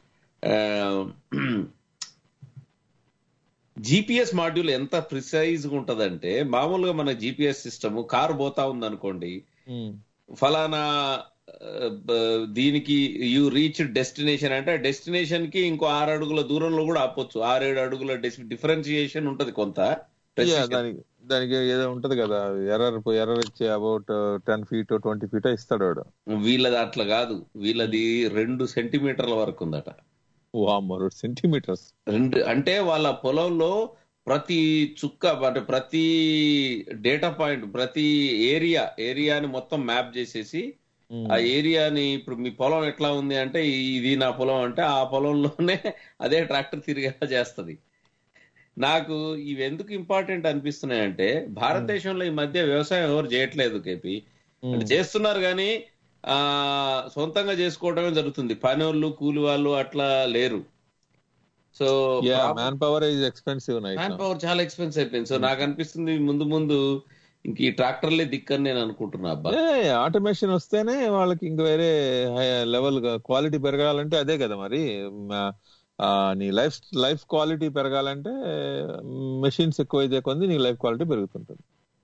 జిపిఎస్ మాడ్యూల్ ఎంత ప్రిసైజ్ గా ఉంటదంటే మామూలుగా మన జిపిఎస్ సిస్టమ్ కారు పోతా ఉంది అనుకోండి ఫలానా బ- దీనికి యూ రీచ్ డెస్టినేషన్ అంటే డెస్టినేషన్ కి ఇంకో ఆరు అడుగుల దూరంలో కూడా ఆపొచ్చు ఆరేడు అడుగుల డిఫరెన్షియేషన్ ఉంటది కొంత Yeah, Precision. దానికి దానికి ఏదో ఉంటది కదా ఎర్రర్ ఎర్రర్ ఇచ్చి about ten feet twenty feet ఇస్తాడు వాడు వీళ్ళది అట్లా కాదు వీళ్ళది రెండు సెంటీమీటర్ల వరకు ఉందట వామ్మో రెండు సెంటీమీటర్స్ రెండు అంటే వాళ్ళ పొలంలో ప్రతి చుక్క అంటే ప్రతి డేటా పాయింట్ ప్రతి ఏరియా ఏరియాని మొత్తం మ్యాప్ చేసేసి ఆ ఏరియాని ఇప్పుడు మీ పొలం ఎట్లా ఉంది అంటే ఇది నా పొలం అంటే ఆ పొలంలోనే అదే ట్రాక్టర్ తిరిగేలా చేస్తది నాకు ఇవి ఎందుకు ఇంపార్టెంట్ అనిపిస్తున్నాయంటే భారతదేశంలో ఈ మధ్య వ్యవసాయం ఎవరు చేయట్లేదు కేపీ అంటే చేస్తున్నారు కానీ ఆ సొంతంగా చేసుకోవడమే జరుగుతుంది పని వాళ్ళు కూలి వాళ్ళు అట్లా లేరు so man power is expensive night man power చాలా ఎక్స్పెన్స్ అయిపోయింది సో నాకు అనిపిస్తుంది ముందు ముందు ఇంక ఈ ట్రాక్టర్లే దిక్కని నేను అనుకుంటున్నా అబ్బా ఆటోమేషన్ వస్తేనే వాళ్ళకి ఇంక వేరే లెవెల్ క్వాలిటీ పెరగాలంటే అదే కదా మరి మ- ఆ, నీ లైఫ్ లైఫ్ క్వాలిటీ పెరగాలంటే మెషిన్స్ ఎక్కువైతే కొంది నీ లైఫ్ క్వాలిటీ పెరుగుతుంటుంది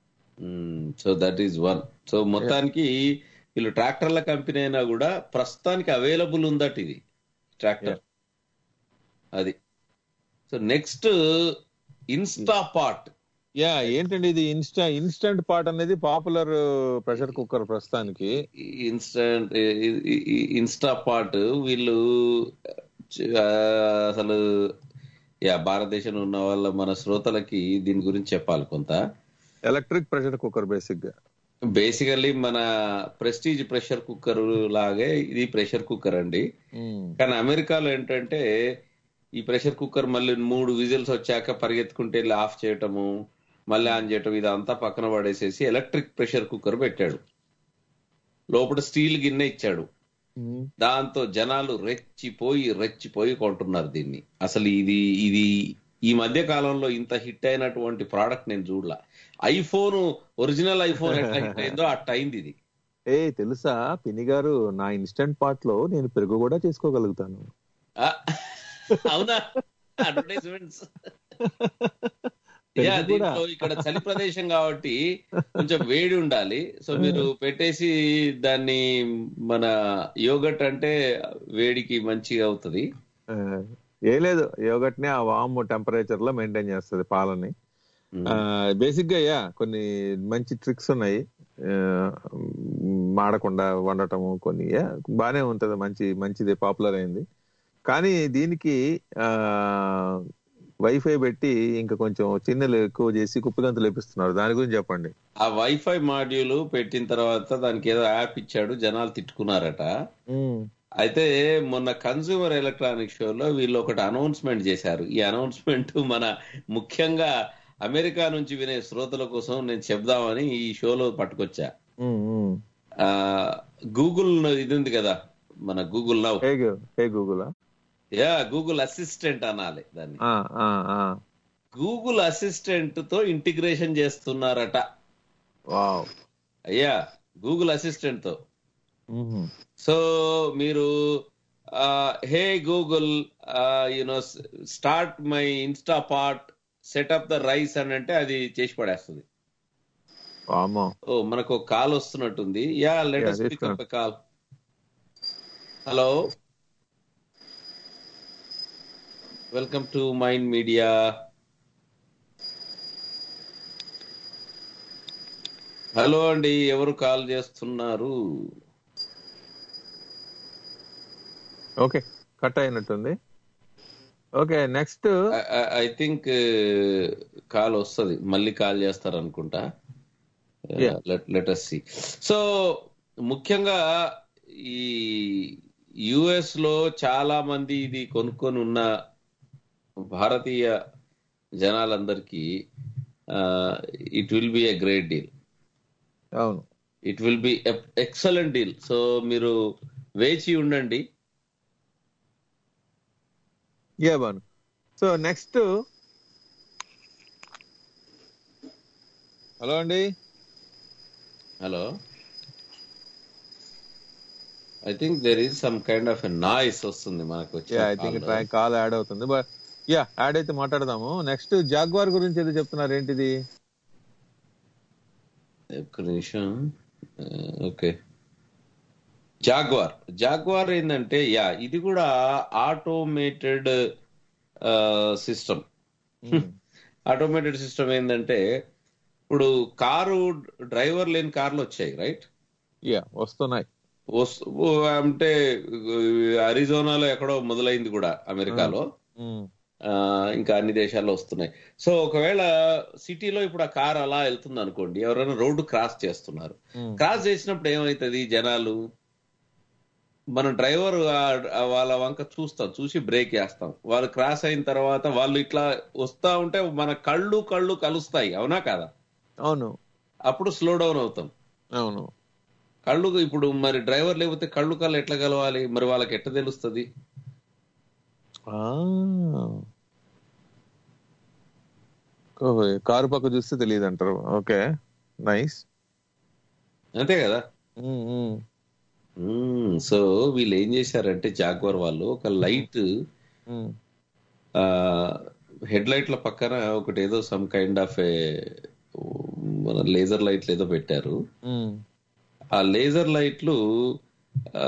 so that is one so మొత్తానికి వీళ్ళు ట్రాక్టర్ల కంపెనీ అయినా కూడా ప్రస్తుతానికి అవైలబుల్ ఉందట ఇది ట్రాక్టర్ అది so next insta pot yeah ఏంటండి ఇది ఇన్స్టా ఇన్స్టంట్ పార్ట్ అనేది పాపులర్ ప్రెషర్ కుక్కర్ ప్రస్తుతానికి ఇన్స్టంట్ ఇన్స్టా పార్ట్ వీళ్ళు ఆ, అసలు యా భారతదేశంలో ఉన్న వాళ్ళ మన శ్రోతలకి దీని గురించి చెప్పాలి కొంత ఎలక్ట్రిక్ ప్రెషర్ కుక్కర్ బేసిక్ గా బేసికల్లీ మన ప్రెస్టీజ్ ప్రెషర్ కుక్కర్ లాగే ఇది ప్రెషర్ కుక్కర్ అండి కానీ అమెరికాలో ఏంటంటే ఈ ప్రెషర్ కుక్కర్ మళ్ళీ మూడు విజిల్స్ వచ్చాక పరిగెత్తుకుంటే వెళ్ళి ఆఫ్ చేయటము మళ్ళీ ఆన్ చేయటం ఇదంతా పక్కన పడేసేసి ఎలక్ట్రిక్ ప్రెషర్ కుక్కర్ పెట్టాడు లోపల స్టీల్ గిన్నె ఇచ్చాడు దాంతో జనాలు రెచ్చిపోయి రెచ్చిపోయి కొంటున్నారు దీన్ని అసలు ఇది ఇది ఈ మధ్య కాలంలో ఇంత హిట్ అయినటువంటి ప్రోడక్ట్ నేను చూడలా ఐఫోన్ ఒరిజినల్ ఐఫోన్ ఎట్లా హిట్ అయిందో అట్ట అయింది ఇది ఏ తెలుసా పిన్ని గారు నా ఇన్స్టంట్ పార్ట్ లో నేను పెరుగు కూడా చేసుకోగలుగుతాను ఆ, అవునా అడ్వర్టైజ్మెంట్స్ పెరుగు యా కూడా. దీంట్లో ఇక్కడ చలి ప్రదేశం కాబట్టి కొంచెం వేడి ఉండాలి సో మీరు పెట్టేసి దాన్ని మన యోగట్ అంటే వేడికి మంచిగా అవుతుంది ఆ, ఏం లేదు యోగట్ ని ఆ వామ్ టెంపరేచర్ లో మెయింటైన్ చేస్తుంది పాలని బేసిక్ గా యా కొన్ని మంచి ట్రిక్స్ ఉన్నాయి ఆ, మాడకుండా వండటము కొన్ని యా బానే ఉంటది మంచి మంచిది పాపులర్ అయింది కానీ దీనికి ఆ వైఫై పెట్టి ఇంకా కొంచెం చిన్నలు ఎక్కువ చేసి కుప్పగంతులు లేపిస్తున్నారు దాని గురించి చెప్పండి ఆ వైఫై మాడ్యూల్ పెట్టిన తర్వాత దానికి ఏదో యాప్ ఇచ్చాడు జనాలు తిట్టుకున్నారట అయితే మొన్న కన్స్యూమర్ ఎలక్ట్రానిక్ షోలో వీళ్ళు ఒకటి అనౌన్స్మెంట్ చేశారు ఈ అనౌన్స్మెంట్ మన ముఖ్యంగా అమెరికా నుంచి వినే శ్రోతల కోసం నేను చెప్దామని ఈ షోలో పట్టుకొచ్చా ఆ గూగుల్ ఇది ఉంది కదా మన Google now hey Google yeah Google assistant అనాలి దాన్ని గూగుల్ అసిస్టెంట్ తో ఇంటిగ్రేషన్ చేస్తున్నారట వావ్ అయ్యా గూగుల్ అసిస్టెంట్ తో సో మీరు hey Google you know start my insta pot setup the rice అని అంటే అది చేసి పడేస్తుంది వామో ఓ మనకు ఒక కాల్ వస్తున్నట్టుంది yeah Yeah, latest this pick one. Up call hello welcome to mind Media hello అండి ఎవరు కాల్ చేస్తున్నారు ఓకే కట్ అయినట్టుంది okay next I think call వస్తుంది మళ్ళీ కాల్ చేస్తారు అనుకుంటా Yeah. లెటస్ సి సో ముఖ్యంగా ఈ యుఎస్ లో చాలా మంది ఇది కొనుక్కొని ఉన్న భారతీయ జనాలందరికీ it will be a great deal అవును it will be excellent deal so మీరు వేచి ఉండండి యా బాను సో నెక్స్ట్ హలో అండి hello I think there is some kind of a noise వస్తుంది మనకు yeah I think try call add అవుతుంది బట్ యా యాడ్ అయితే మాట్లాడదాము నెక్స్ట్ జాగ్వార్ గురించి ఏదో చెప్తున్నారు ఏంటిది ఒక్క నిమిషం ఓకే జాగ్వార్ జాగ్వార్ ఏంటంటే యా ఇది కూడా ఆటోమేటెడ్ సిస్టమ్ ఆటోమేటెడ్ సిస్టమ్ ఏంటంటే ఇప్పుడు కారు డ్రైవర్ లేని కార్లు వచ్చాయి రైట్ యా వస్తున్నాయి వస్- ఓ, అంటే అరిజోనాలో ఎక్కడో మొదలైంది కూడా అమెరికాలో ఉమ్, ఆ, ఇంకా అన్ని దేశాల్లో వస్తున్నాయి సో ఒకవేళ సిటీలో ఇప్పుడు ఆ కార్ అలా వెళ్తుంది అనుకోండి ఎవరైనా రోడ్డు క్రాస్ చేస్తున్నారు ఉమ్. క్రాస్ చేసినప్పుడు ఏమవుతుంది జనాలు మన డ్రైవర్ ఆ- ఆ వాళ్ళ వంక చూస్తాం చూసి బ్రేక్ వేస్తాం వాళ్ళు క్రాస్ అయిన తర్వాత వాళ్ళు ఇట్లా వస్తా ఉంటే మన కళ్ళు కళ్ళు కలుస్తాయి అవునా కాదా అవును అప్పుడు స్లో డౌన్ అవుతాం అవును కళ్ళు ఇప్పుడు మరి డ్రైవర్ లేకపోతే కళ్ళు కళ్ళు ఎట్లా కలవాలి మరి వాళ్ళకి ఎట్లా తెలుస్తుంది ఆ. ఓహో, కారు పక్క చూస్తే తెలియదు అంటారు ఓకే నైస్ అంతే కదా సో వీళ్ళు ఏం చేశారంటే జాగ్వర్ వాళ్ళు ఒక లైట్ హెడ్ లైట్ల పక్కన ఒకటి ఏదో సమ్ కైండ్ ఆఫ్ ఏ మన లేజర్ లైట్లు ఏదో పెట్టారు ఆ లేజర్ లైట్లు ఆ,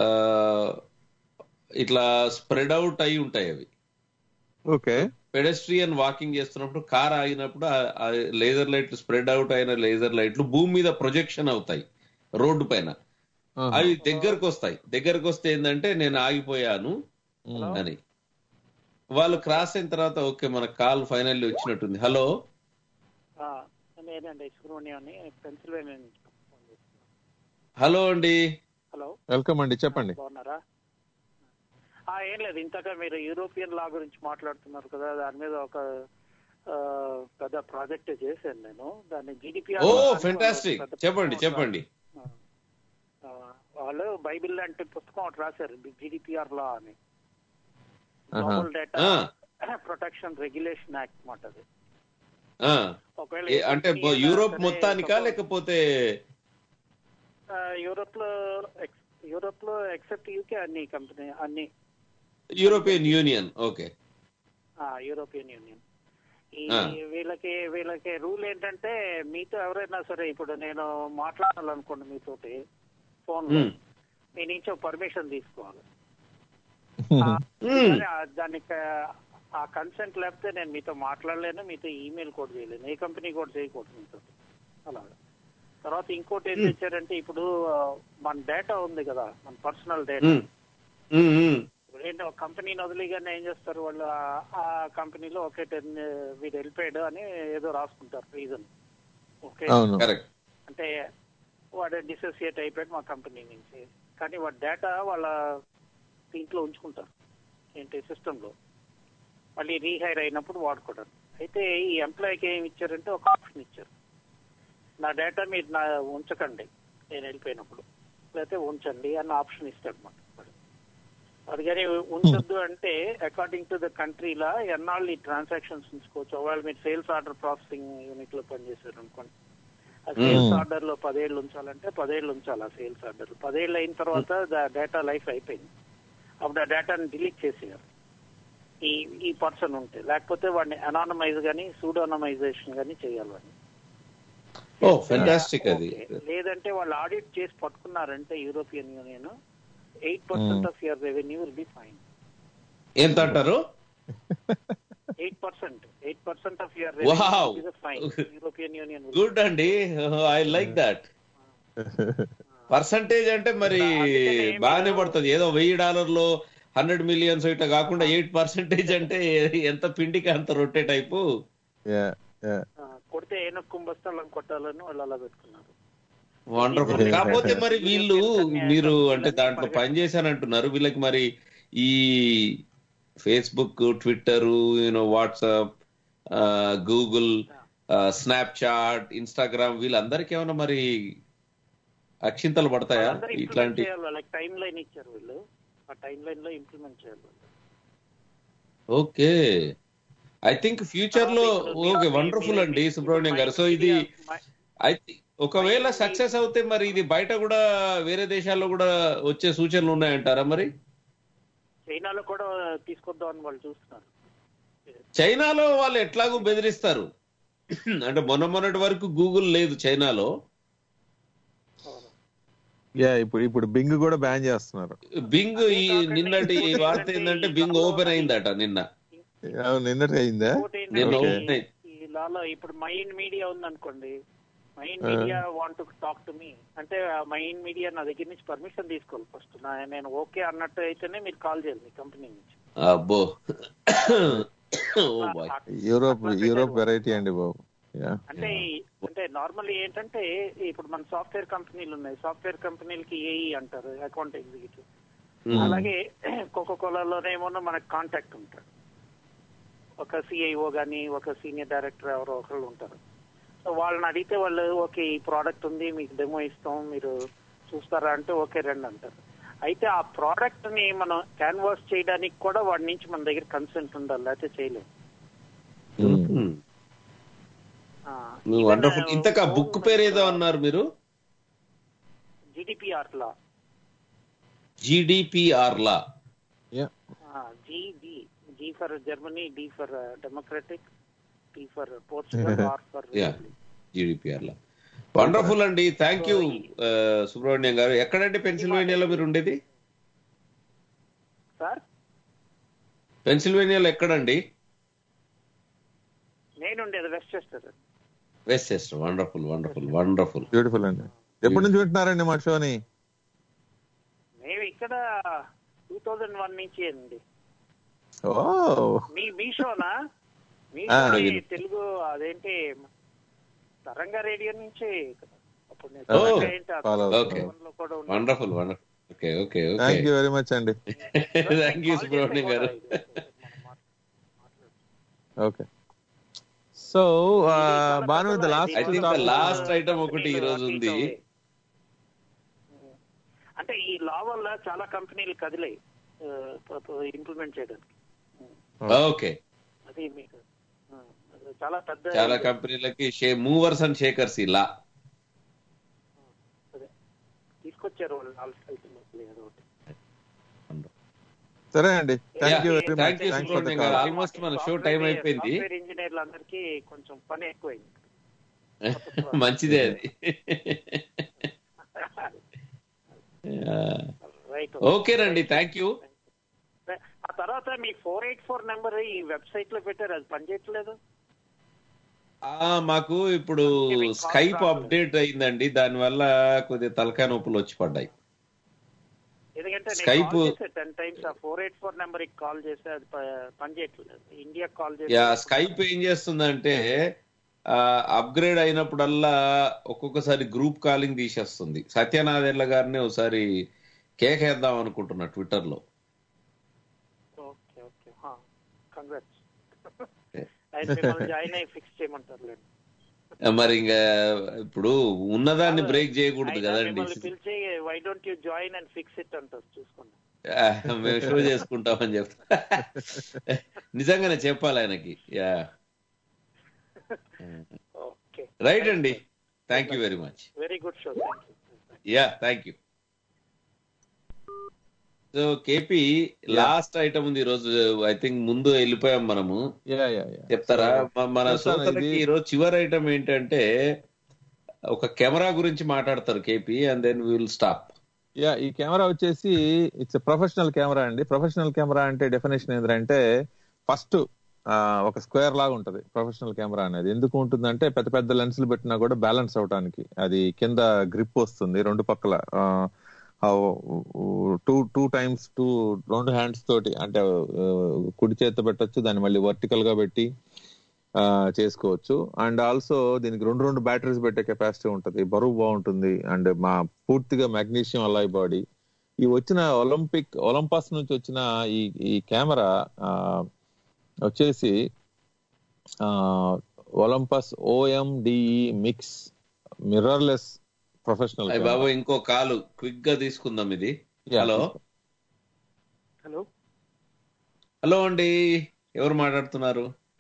ఇట్లా స్ప్రెడ్ అవుట్ అయి ఉంటాయి అవి ఓకే పెడస్ట్రియన్ వాకింగ్ చేస్తున్నప్పుడు కార్ ఆగినప్పుడు ఆ లేజర్ లైట్లు స్ప్రెడ్ అవుట్ అయిన లేజర్ లైట్లు భూమి మీద ప్రొజెక్షన్ అవుతాయి రోడ్డు పైన అవి దగ్గరకు వస్తాయి దగ్గరకు వస్తే ఏంటంటే నేను ఆగిపోయాను అని వాళ్ళు క్రాస్ అయిన తర్వాత ఓకే మన కాల్ ఫైనల్ వచ్చినట్టుంది హలో ఆ, నేనండి సుబ్రహ్మణ్యాన్ని పెన్సిల్వేనియా నుంచి ఫోన్ చేస్తున్నాను. హలో అండి హలో వెల్కమ్ అండి చెప్పండి బాగున్నారా ఆ, ఏం లేదు ఇంతగా మీరు యూరోపియన్ లా గురించి మాట్లాడుతున్నారు కదా దాని మీద ఒక ఆ, పెద్ద ప్రాజెక్ట్ చేశాను నేను దాన్ని జీడిపిఆర్ ఓ ఫెంటాస్టిక్ చెప్పండి చెప్పండి వాళ్ళు బైబిల్ లాంటి పుస్తకం ఒకటి రాశారు జీడిపిఆర్ లా అని ఆహా. గ్లోబల్ డేటా ఆ, ప్రొటెక్షన్ రెగ్యులేషన్ యాక్ట్ మాట అది ఆ. ఒకవేళ ఏ- అంటే ఏ company యూరోప్ అయినా మొత్తానికా సరే, లేకపోతే ఆ, యూరోప్ లో ఎక్స్- యూరోప్ లో ఎక్సెప్ట్ యూకే అన్ని కంపెనీ అన్ని యూరోపియన్ యూనియన్ ఓకే ఆ, యూరోపియన్ యూనియన్ ఈ ఆ. వీళ్ళకి వీళ్ళకి రూల్ ఏంటంటే మీతో ఎవరైనా సరే ఇప్పుడు నేను మాట్లాడాలనుకోండి మీతోటి ఫోన్ లో మ్మ్. మీ నుంచి పర్మిషన్ తీసుకోవాలి మ్మ్. కానీ ఆ- దానికి ఆ కన్సెంట్ లేకపోతే నేను మీతో మాట్లాడలేను మీతో ఈమెయిల్ కూడా చేయలేను ఏ కంపెనీ కూడా చేయకూడదు మీతో అలాగా తర్వాత ఇంకోటి ఏం తెచ్చారంటే ఇప్పుడు ఆ, మన డేటా ఉంది కదా మన పర్సనల్ డేటా మ్మ్. మ్మ్, మ్మ్. ఏంటో ఒక కంపెనీని వదిలిగానే ఏం చేస్తారు వాళ్ళు ఆ- ఆ కంపెనీలో ఒకే టెన్ వీడు వెళ్ళిపోయాడు అని ఏదో రాసుకుంటారు రీజన్ ఓకే అవును. కరెక్ట్ అంటే వాడు డిసోసియేట్ అయిపోయాడు మా కంపెనీ నుంచి కానీ వాడి డేటా వాళ్ళ దీంట్లో ఉంచుకుంటారు ఏంటి సిస్టమ్ లో మళ్ళీ రీహైర్ అయినప్పుడు వాడుకోవడం అయితే ఈ ఎంప్లాయీకి ఏమి ఇచ్చారంటే ఒక ఆప్షన్ ఇచ్చారు నా డేటా మీరు నా ఉంచకండి నేను వెళ్ళిపోయినప్పుడు లేకపోతే ఉంచండి అన్న ఆప్షన్ ఇస్తాడు మాట అది కానీ ఉంచొద్దు అంటే అకార్డింగ్ టు ద కంట్రీలా ఎన్నాళ్ళు ఈ ట్రాన్సాక్షన్స్ ఉంచుకోవచ్చు ఒకవేళ మీరు సేల్స్ ఆర్డర్ ప్రాసెసింగ్ యూనిట్ లో పనిచేశారు అనుకోండి ఆ సేల్స్ Hmm. ఆర్డర్ లో పదేళ్ళు ఉంచాలంటే పదేళ్ళు ఉంచాలి ఆ సేల్స్ ఆర్డర్ పదేళ్ళు అయిన తర్వాత డేటా లైఫ్ అయిపోయింది అప్పుడు ఆ డేటాని డిలీట్ చేసేయారు ఈ ఈ పర్సన్ ఉంటే లేకపోతే వాడిని అనానమైజ్ గానీ సూడోనమైజేషన్ గానీ చేయాలి వాడిని ఓ ఫెంటాస్టిక్ అది ఓకే. లేదంటే వాళ్ళు ఆడిట్ చేసి పట్టుకున్నారంటే European Union eight percent of your revenue will be fine ఎంత అంటారు eight percent eight percent of your Wow. Revenue fine European Union good అండి ఐ లైక్ దట్ పర్సంటేజ్ అంటే మరి బాగానే పడుతుంది ఏదో వెయ్యి డాలర్లు హండ్రెడ్ మిలియన్స్ ఇట్లా కాకుండా ఎయిట్ పర్సెంటేజ్ అంటే ఎంత పిండికి అంత రొట్టె టైపు యా యా కొడితే ఏనో కుంభస్థలం కొట్టాలని వాళ్ళు అలా పెట్టుకున్నారు వండర్ఫుల్ కాకపోతే మరి వీళ్ళు మీరు అంటే దాంట్లో పని చేశానంటున్నారు వీళ్ళకి మరి ఈ Facebook Twitter you know WhatsApp Google Snapchat Instagram వీళ్ళందరికీ ఏమైనా మరి అక్షింతలు పడతాయా వాళ్ళందరూ implement ఇట్లాంటి చేయాలి వాళ్ళకి టైం లైన్ ఇచ్చారు వీళ్ళు ఆ టైం లైన్ లో ఇంప్లిమెంట్ చేయాలి వాళ్ళు. ఓకే ఐ థింక్ ఫ్యూచర్ లో ఓకే వండర్ఫుల్ అండి సుబ్రహ్మణ్యం గారు సో ఇది ఐ ఒకవేళ సక్సెస్ అవుతే మరి ఇది బయట కూడా వేరే దేశాల్లో కూడా వచ్చే సూచనలు ఉన్నాయంటారా మరి చైనాలో కూడా తీసుకొద్దామని వాళ్ళు చూస్తున్నారు చైనాలో వాళ్ళు ఎట్లాగూ బెదిరిస్తారు అంటే మొన్న మొన్నటి వరకు గూగుల్ లేదు చైనాలో యా ఇప్పుడు ఇప్పుడు బింగ్ కూడా బ్యాన్ చేస్తున్నారు బింగ్ ఈ నిన్నటి ఈ వార్త ఏంటంటే బింగ్ ఓపెన్ అయిందట నిన్న అవును, నిన్నటి అయిందా నిన్న Okay. ఓపెన్ అయింది ఈ లాలో ఇప్పుడు మైండ్ మీడియా ఉందనుకోండి మైండ్ ఆ. Media want to talk to మీ అంటే మైండ్ మీడియా నా దగ్గర నుంచి పర్మిషన్ తీసుకోవాలి ఫస్ట్ నేను ఓకే అన్నట్టు అయితేనే మీరు కాల్ చేయాలి మీ కంపెనీ నుంచి అబ్బో oh boy Europe Europe variety అండి బాబు యా అంటే ఈ- అంటే నార్మల్లీ ఏంటంటే ఇప్పుడు మన సాఫ్ట్వేర్ కంపెనీలు ఉన్నాయి సాఫ్ట్వేర్ కంపెనీలకి ఏఈ అంటారు అకౌంట్ ఎగ్జిక్యూటివ్ Hmm. అలాగే కోకో కోలాలోనేమో మనకు కాంటాక్ట్ ఉంటాడు ఒక సిఐఓ గానీ ఒక సీనియర్ డైరెక్టర్ ఎవరో ఒకళ్ళు ఉంటారు సో వాళ్ళని అడిగితే వాళ్ళు ఓకే ఈ ప్రోడక్ట్ ఉంది మీకు డెమో ఇస్తాం మీరు చూస్తారా అంటే ఓకే రండి అంటారు అయితే ఆ ప్రోడక్ట్ ని మనం క్యాన్వాస్ చేయడానికి కూడా వాడి నుంచి మన దగ్గర కన్సెంట్ ఉండాలి లేకపోతే చేయలేము ఆ, even, వండర్ఫుల్ uh, ఇంతకా బుక్ పేరు ఏదో అన్నారు మీరు GDPR law GDPR law G D G for Germany D for democratic T for Portugal R for yeah GDPR law wonderful అండి థ్యాంక్ యూ సుబ్రహ్మణ్యం గారు ఎక్కడండి పెన్సిల్వేనియాలో మీరు ఉండేది సార్ పెన్సిల్వేనియాలో ఎక్కడండి నేను ఉండేది West Chester West Chester wonderful wonderful wonderful beautiful అండి ఎప్పటి నుంచి వింటున్నారండి మా షోని మేము ఇక్కడ టూ థౌజండ్ వన్ నుంచి అండి ఓ మీ మీ షోనా మీ ఆ. షోని తెలుగు అదేంటి తరంగ రేడియో నుంచి అప్పుడు నేను ఓ, తరంగ ఏంటి ఆ follow, ఓకే లో కూడా ఉన్నాను. Wonderful wonderful okay okay okay thank you very much అండి thank you Subrahmanyam garu okay so Bhanu the I think the last item ఒకటి ఈ రోజు ఉంది అంటే ఈ లా వల్ల చాలా కంపెనీలు కదిలాయి ఇంప్లిమెంట్ చేయడానికి ఓకే అది మీకు ఆ, అది చాలా పెద్ద చాలా కంపెనీలకి షే మూవర్స్ అండ్ షేకర్స్ ఇలా అదే. తీసుకొచ్చారు వాళ్ళు నాలుగు సైకిల్ ఏదో ఒకటి సరే అండి thank you very much thank you thanks for the Subrahmanyam garu call almost మన షో టైం అయిపోయింది సాఫ్ట్వేర్ ఇంజనీర్లు అందరికీ కొంచెం పని ఎక్కువైంది మంచిదే అది రైట్ ఓకేనండి థ్యాంక్ యూ ఆ తర్వాత మీ ఫోర్ ఎయిట్ ఫోర్ నెంబర్ ఈ వెబ్సైట్ లో పెట్టారు అది పనిచేయట్లేదు మాకు ఇప్పుడు స్కైప్ అప్డేట్ అయిందండి దానివల్ల కొద్దిగా తలకాయ నొప్పులు వచ్చి పడ్డాయి ఎందుకంటే Skype- టెన్ టైమ్స్ ఆ ఫోర్ ఎయిట్ ఫోర్ నెంబర్ కి కాల్ చేస్తే అది ప- పనిచేయట్లేదు ఇండియా కాల్ యా చేస్తే స్కైప్ ఏం చేస్తుందంటే అప్గ్రేడ్ అయినప్పుడల్లా ఒక్కొక్కసారి గ్రూప్ కాలింగ్ తీసేస్తుంది సత్యనాథెల్ల గారిని ఒకసారి కేకేద్దాం అనుకుంటున్నా ట్విట్టర్ లో ఓకే ఓకే కంగ్రాట్స్ ఆయన మిమ్మల్ని జాయిన్ అయ్యి ఫిక్స్ చేయమంటారు మరి ఇంకా ఇప్పుడు ఉన్నదాన్ని బ్రేక్ చేయకూడదు కదండి మిమ్మల్ని పిలిచి why don't you join and fix it అంటారు చూసుకోండి ఆ, మేము షో చేసుకుంటామని చెప్తా నిజంగానే చెప్పాలి ఆయనకి యా ఓకే రైట్ అండి thank you very much very good show thank you yeah thank you so KP last item ఉంది ఈ రోజు ఐ థింక్ ముందు వెళ్ళిపోయాం మనము యా యా యా చెప్తారా మ- మన చెప్తాను, శ్రోతలకి ఇది- ఈ రోజు చివరి ఐటమ్ ఏంటంటే ఒక కెమెరా గురించి మాట్లాడతారు KP and then will stop yeah ఈ కెమెరా వచ్చేసి ఇట్స్ ప్రొఫెషనల్ కెమెరా అండి ప్రొఫెషనల్ కెమెరా అంటే డెఫినేషన్ ఏంటంటే ఫస్ట్ ఒక స్క్వేర్ లాగా ఉంటది ప్రొఫెషనల్ కెమెరా అనేది ఎందుకు ఉంటుందంటే పెద్ద పెద్ద లెన్సులు పెట్టినా కూడా బ్యాలెన్స్ అవడానికి అది కింద గ్రిప్ వస్తుంది రెండు పక్కల టూ టూ టైమ్స్ టూ రెండు హ్యాండ్స్ తోటి అంటే ఆ, కుడి చేత్తో పెట్టొచ్చు దాన్ని మళ్ళీ వర్టికల్ గా పెట్టి ఆ, చేసుకోవచ్చు అండ్ ఆల్సో దీనికి రెండు రెండు బ్యాటరీస్ పెట్టే కెపాసిటీ ఉంటది బరువు బాగుంటుంది అండ్ మా పూర్తిగా మెగ్నీషియం అలాయ్ బాడీ ఈ వచ్చిన ఒలింపిక్ ఒలింపస్ నుంచి వచ్చిన ఈ ఈ కెమెరా ఆ, వచ్చేసి Olympus OMDE mix mirrorless professional అయ్య బాబు ఇంకో కాలు క్విక్ గా తీసుకుందాం ఇది Yeah. హలో హలో హలో అండి ఎవరు మాట్లాడుతున్నారు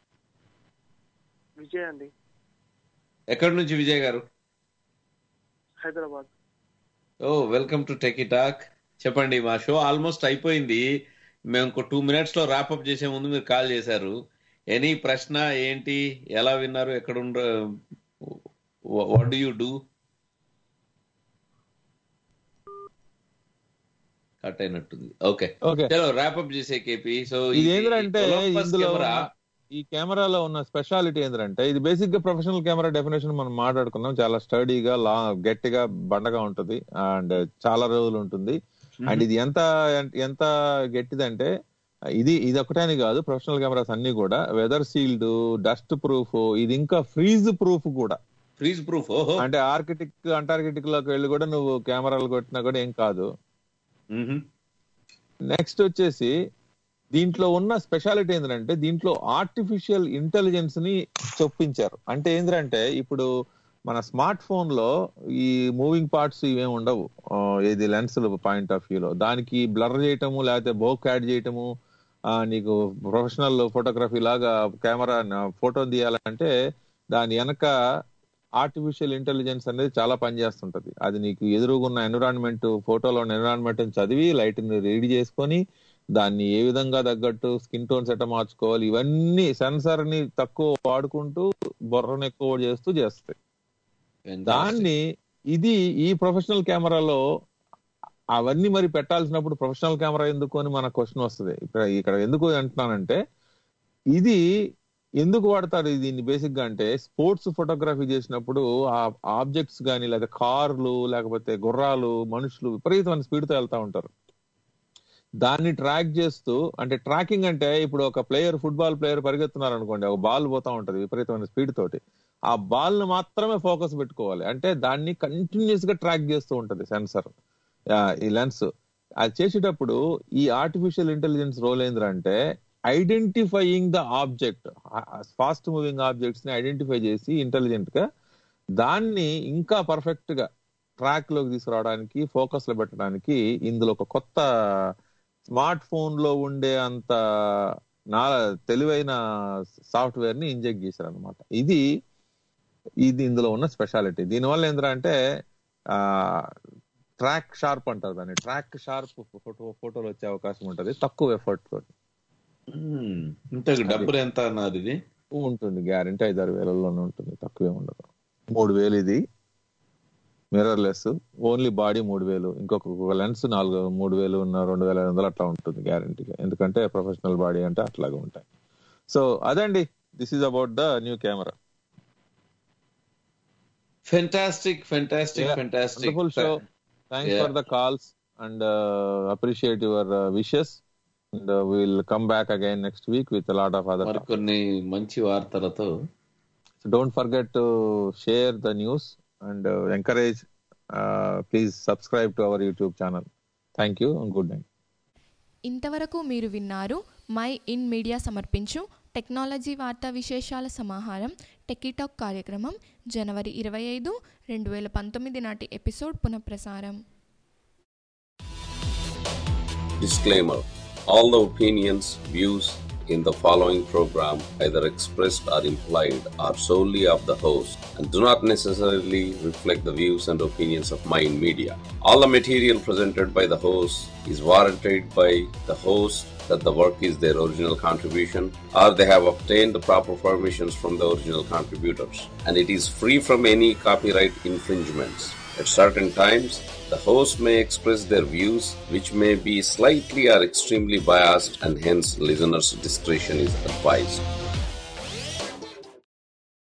విజయ్ అండి ఎక్కడి నుంచి విజయ్ గారు హైదరాబాద్ ఓ వెల్కమ్ టు టెక్ టాక్ చెప్పండి మా షో ఆల్మోస్ట్ అయిపోయింది మేము ఇంకో టూ మినిట్స్ లో ర్యాప్అప్ చేసే ముందు మీరు కాల్ చేశారు ఎనీ ప్రశ్న ఏంటి ఎలా విన్నారు ఎక్కడ ఉండ what do you do cut అయినట్టుంది ఓకే ఓకే చలో ర్యాప్అప్ చేసే కేపీ సో ఇది ఏంటంటే ఇందులో కెమెరా ఉన్న- ఈ కెమెరాలో ఉన్న స్పెషాలిటీ ఏంటంటే ఇది బేసిక్ గా ప్రొఫెషనల్ కెమెరా డెఫినేషన్ మనం మాట్లాడుకున్నాం చాలా స్టడీగా లా గట్టిగా బండగా ఉంటది అండ్ చాలా రోజులు ఉంటుంది అండ్ ఇది ఎంత ఎంత గట్టిదంటే ఇది ఇది ఒకటేని కాదు ప్రొఫెషనల్ కెమెరాస్ అన్ని కూడా వెదర్ సీల్డ్ డస్ట్ ప్రూఫ్ ఇది ఇంకా ఫ్రీజ్ ప్రూఫ్ కూడా ఫ్రీజ్ ప్రూఫ్ ఓహో అంటే ఆర్కిటిక్ అంటార్కిటిక్ లోకి వెళ్ళి కూడా నువ్వు కెమెరాలు కొట్టినా కూడా ఏం కాదు నెక్స్ట్ వచ్చేసి దీంట్లో ఉన్న స్పెషాలిటీ ఏంటంటే దీంట్లో ఆర్టిఫిషియల్ ఇంటెలిజెన్స్ ని చొప్పించారు అంటే ఏంటంటే ఇప్పుడు మన స్మార్ట్ ఫోన్ లో ఈ మూవింగ్ పార్ట్స్ ఇవేం ఉండవు ఆ, ఇది లెన్స్ పాయింట్ ఆఫ్ వ్యూలో దానికి బ్లర్ చేయటము లేకపోతే బోక్ యాడ్ చేయటము ఆ, నీకు ప్రొఫెషనల్ ఫోటోగ్రఫీ లాగా కెమెరా ఫోటో తీయాలంటే దాని వెనక ఆర్టిఫిషియల్ ఇంటెలిజెన్స్ అనేది చాలా పనిచేస్తుంటది అది నీకు ఎదురుగున్న ఎన్విరాన్మెంట్ ఫోటోలో ఎన్విరాన్మెంట్ చదివి లైట్ ని రీడ్ చేసుకొని దాన్ని ఏ విధంగా తగ్గట్టు స్కిన్ టోన్స్ ఎట్లా మార్చుకోవాలి ఇవన్నీ సెన్సార్ ని తక్కువ వాడుకుంటూ బొర్రను ఎక్కువ చేస్తూ చేస్తాయి దాన్ని ఇది ఈ ప్రొఫెషనల్ కెమెరాలో అవన్నీ మరి పెట్టాల్సినప్పుడు ప్రొఫెషనల్ కెమెరా ఎందుకు అని మన క్వశ్చన్ వస్తుంది ఇక్కడ ఇక్కడ ఎందుకు అంటున్నానంటే ఇది ఎందుకు వాడతారు దీన్ని బేసిక్ గా అంటే స్పోర్ట్స్ ఫోటోగ్రఫీ చేసినప్పుడు ఆ ఆబ్జెక్ట్స్ కానీ లేదా కార్లు లేకపోతే గుర్రాలు మనుషులు విపరీతమైన స్పీడ్ తో వెళ్తా ఉంటారు దాన్ని ట్రాక్ చేస్తూ అంటే ట్రాకింగ్ అంటే ఇప్పుడు ఒక ప్లేయర్ ఫుట్బాల్ ప్లేయర్ పరిగెత్తున్నారు అనుకోండి ఒక బాల్ పోతా ఉంటది విపరీతమైన స్పీడ్ తోటి ఆ బాల్ ను మాత్రమే ఫోకస్ పెట్టుకోవాలి అంటే దాన్ని కంటిన్యూస్ గా ట్రాక్ చేస్తూ ఉంటది సెన్సర్ ఈ లెన్స్ అది చేసేటప్పుడు ఈ ఆర్టిఫిషియల్ ఇంటెలిజెన్స్ రోల్ ఏంటంటే identifying the object fast moving objects ని ఐడెంటిఫై చేసి ఇంటెలిజెంట్ గా దాన్ని ఇంకా పర్ఫెక్ట్ గా ట్రాక్ లోకి తీసుకురావడానికి ఫోకస్ లో పెట్టడానికి ఇందులో ఒక కొత్త స్మార్ట్ ఫోన్ లో ఉండే అంత నా తెలివైన సాఫ్ట్వేర్ ని ఇంజెక్ట్ చేశారు అనమాట ఇది ఇది ఇందులో ఉన్న స్పెషాలిటీ దీనివల్ల ఏంటంటే ఆ ట్రాక్ షార్ప్ అంటారు దాన్ని ట్రాక్ షార్ప్ ఫోటో ఫోటోలు వచ్చే అవకాశం ఉంటది తక్కువ ఎఫర్ట్ తోటి ఇంత డబ్బులు ఎంత అన్నారు ఇది ఉంటుంది గ్యారంటీ ఐదారు వేలలోనే ఉంటుంది తక్కువే ఉండదు మూడు వేలు ఇది మిర్రర్ లెస్ ఓన్లీ బాడీ మూడు వేలు ఇంకొక లెన్స్ నాలుగు మూడు వేలు ఉన్న రెండు వేల ఐదు వందలు అట్లా ఉంటుంది గ్యారంటీగా ఎందుకంటే ప్రొఫెషనల్ బాడీ అంటే అట్లాగే ఉంటాయి సో అదండి this is about the new camera fantastic fantastic fantastic wonderful show thanks Yeah. For the calls and appreciate your wishes and will come back again next week with lot of other మరికొన్ని మంచి వార్తలతో don't forget to share the news and encourage please subscribe to our YouTube channel thank you and good night ఇంతవరకు మీరు విన్నారు మై ఇన్ మీడియా సమర్పించు టెక్నాలజీ వార్తా విశేషాల సమాహారం టెకీటాక్ కార్యక్రమం జనవరి ఇరవై ఐదు రెండు వేల పంతొమ్మిది నాటి ఎపిసోడ్ పునఃప్రసారం Disclaimer All the opinions, views in the following program, either expressed or implied, are solely of the host and do not necessarily reflect the views and opinions of Mind Media. All the material presented by the host is warranted by the host that the work is their original contribution or they have obtained the proper permissions from the original contributors and it is free from any copyright infringements. At certain times, the host may express their views, which may be slightly or extremely biased, and hence listeners' discretion is advised.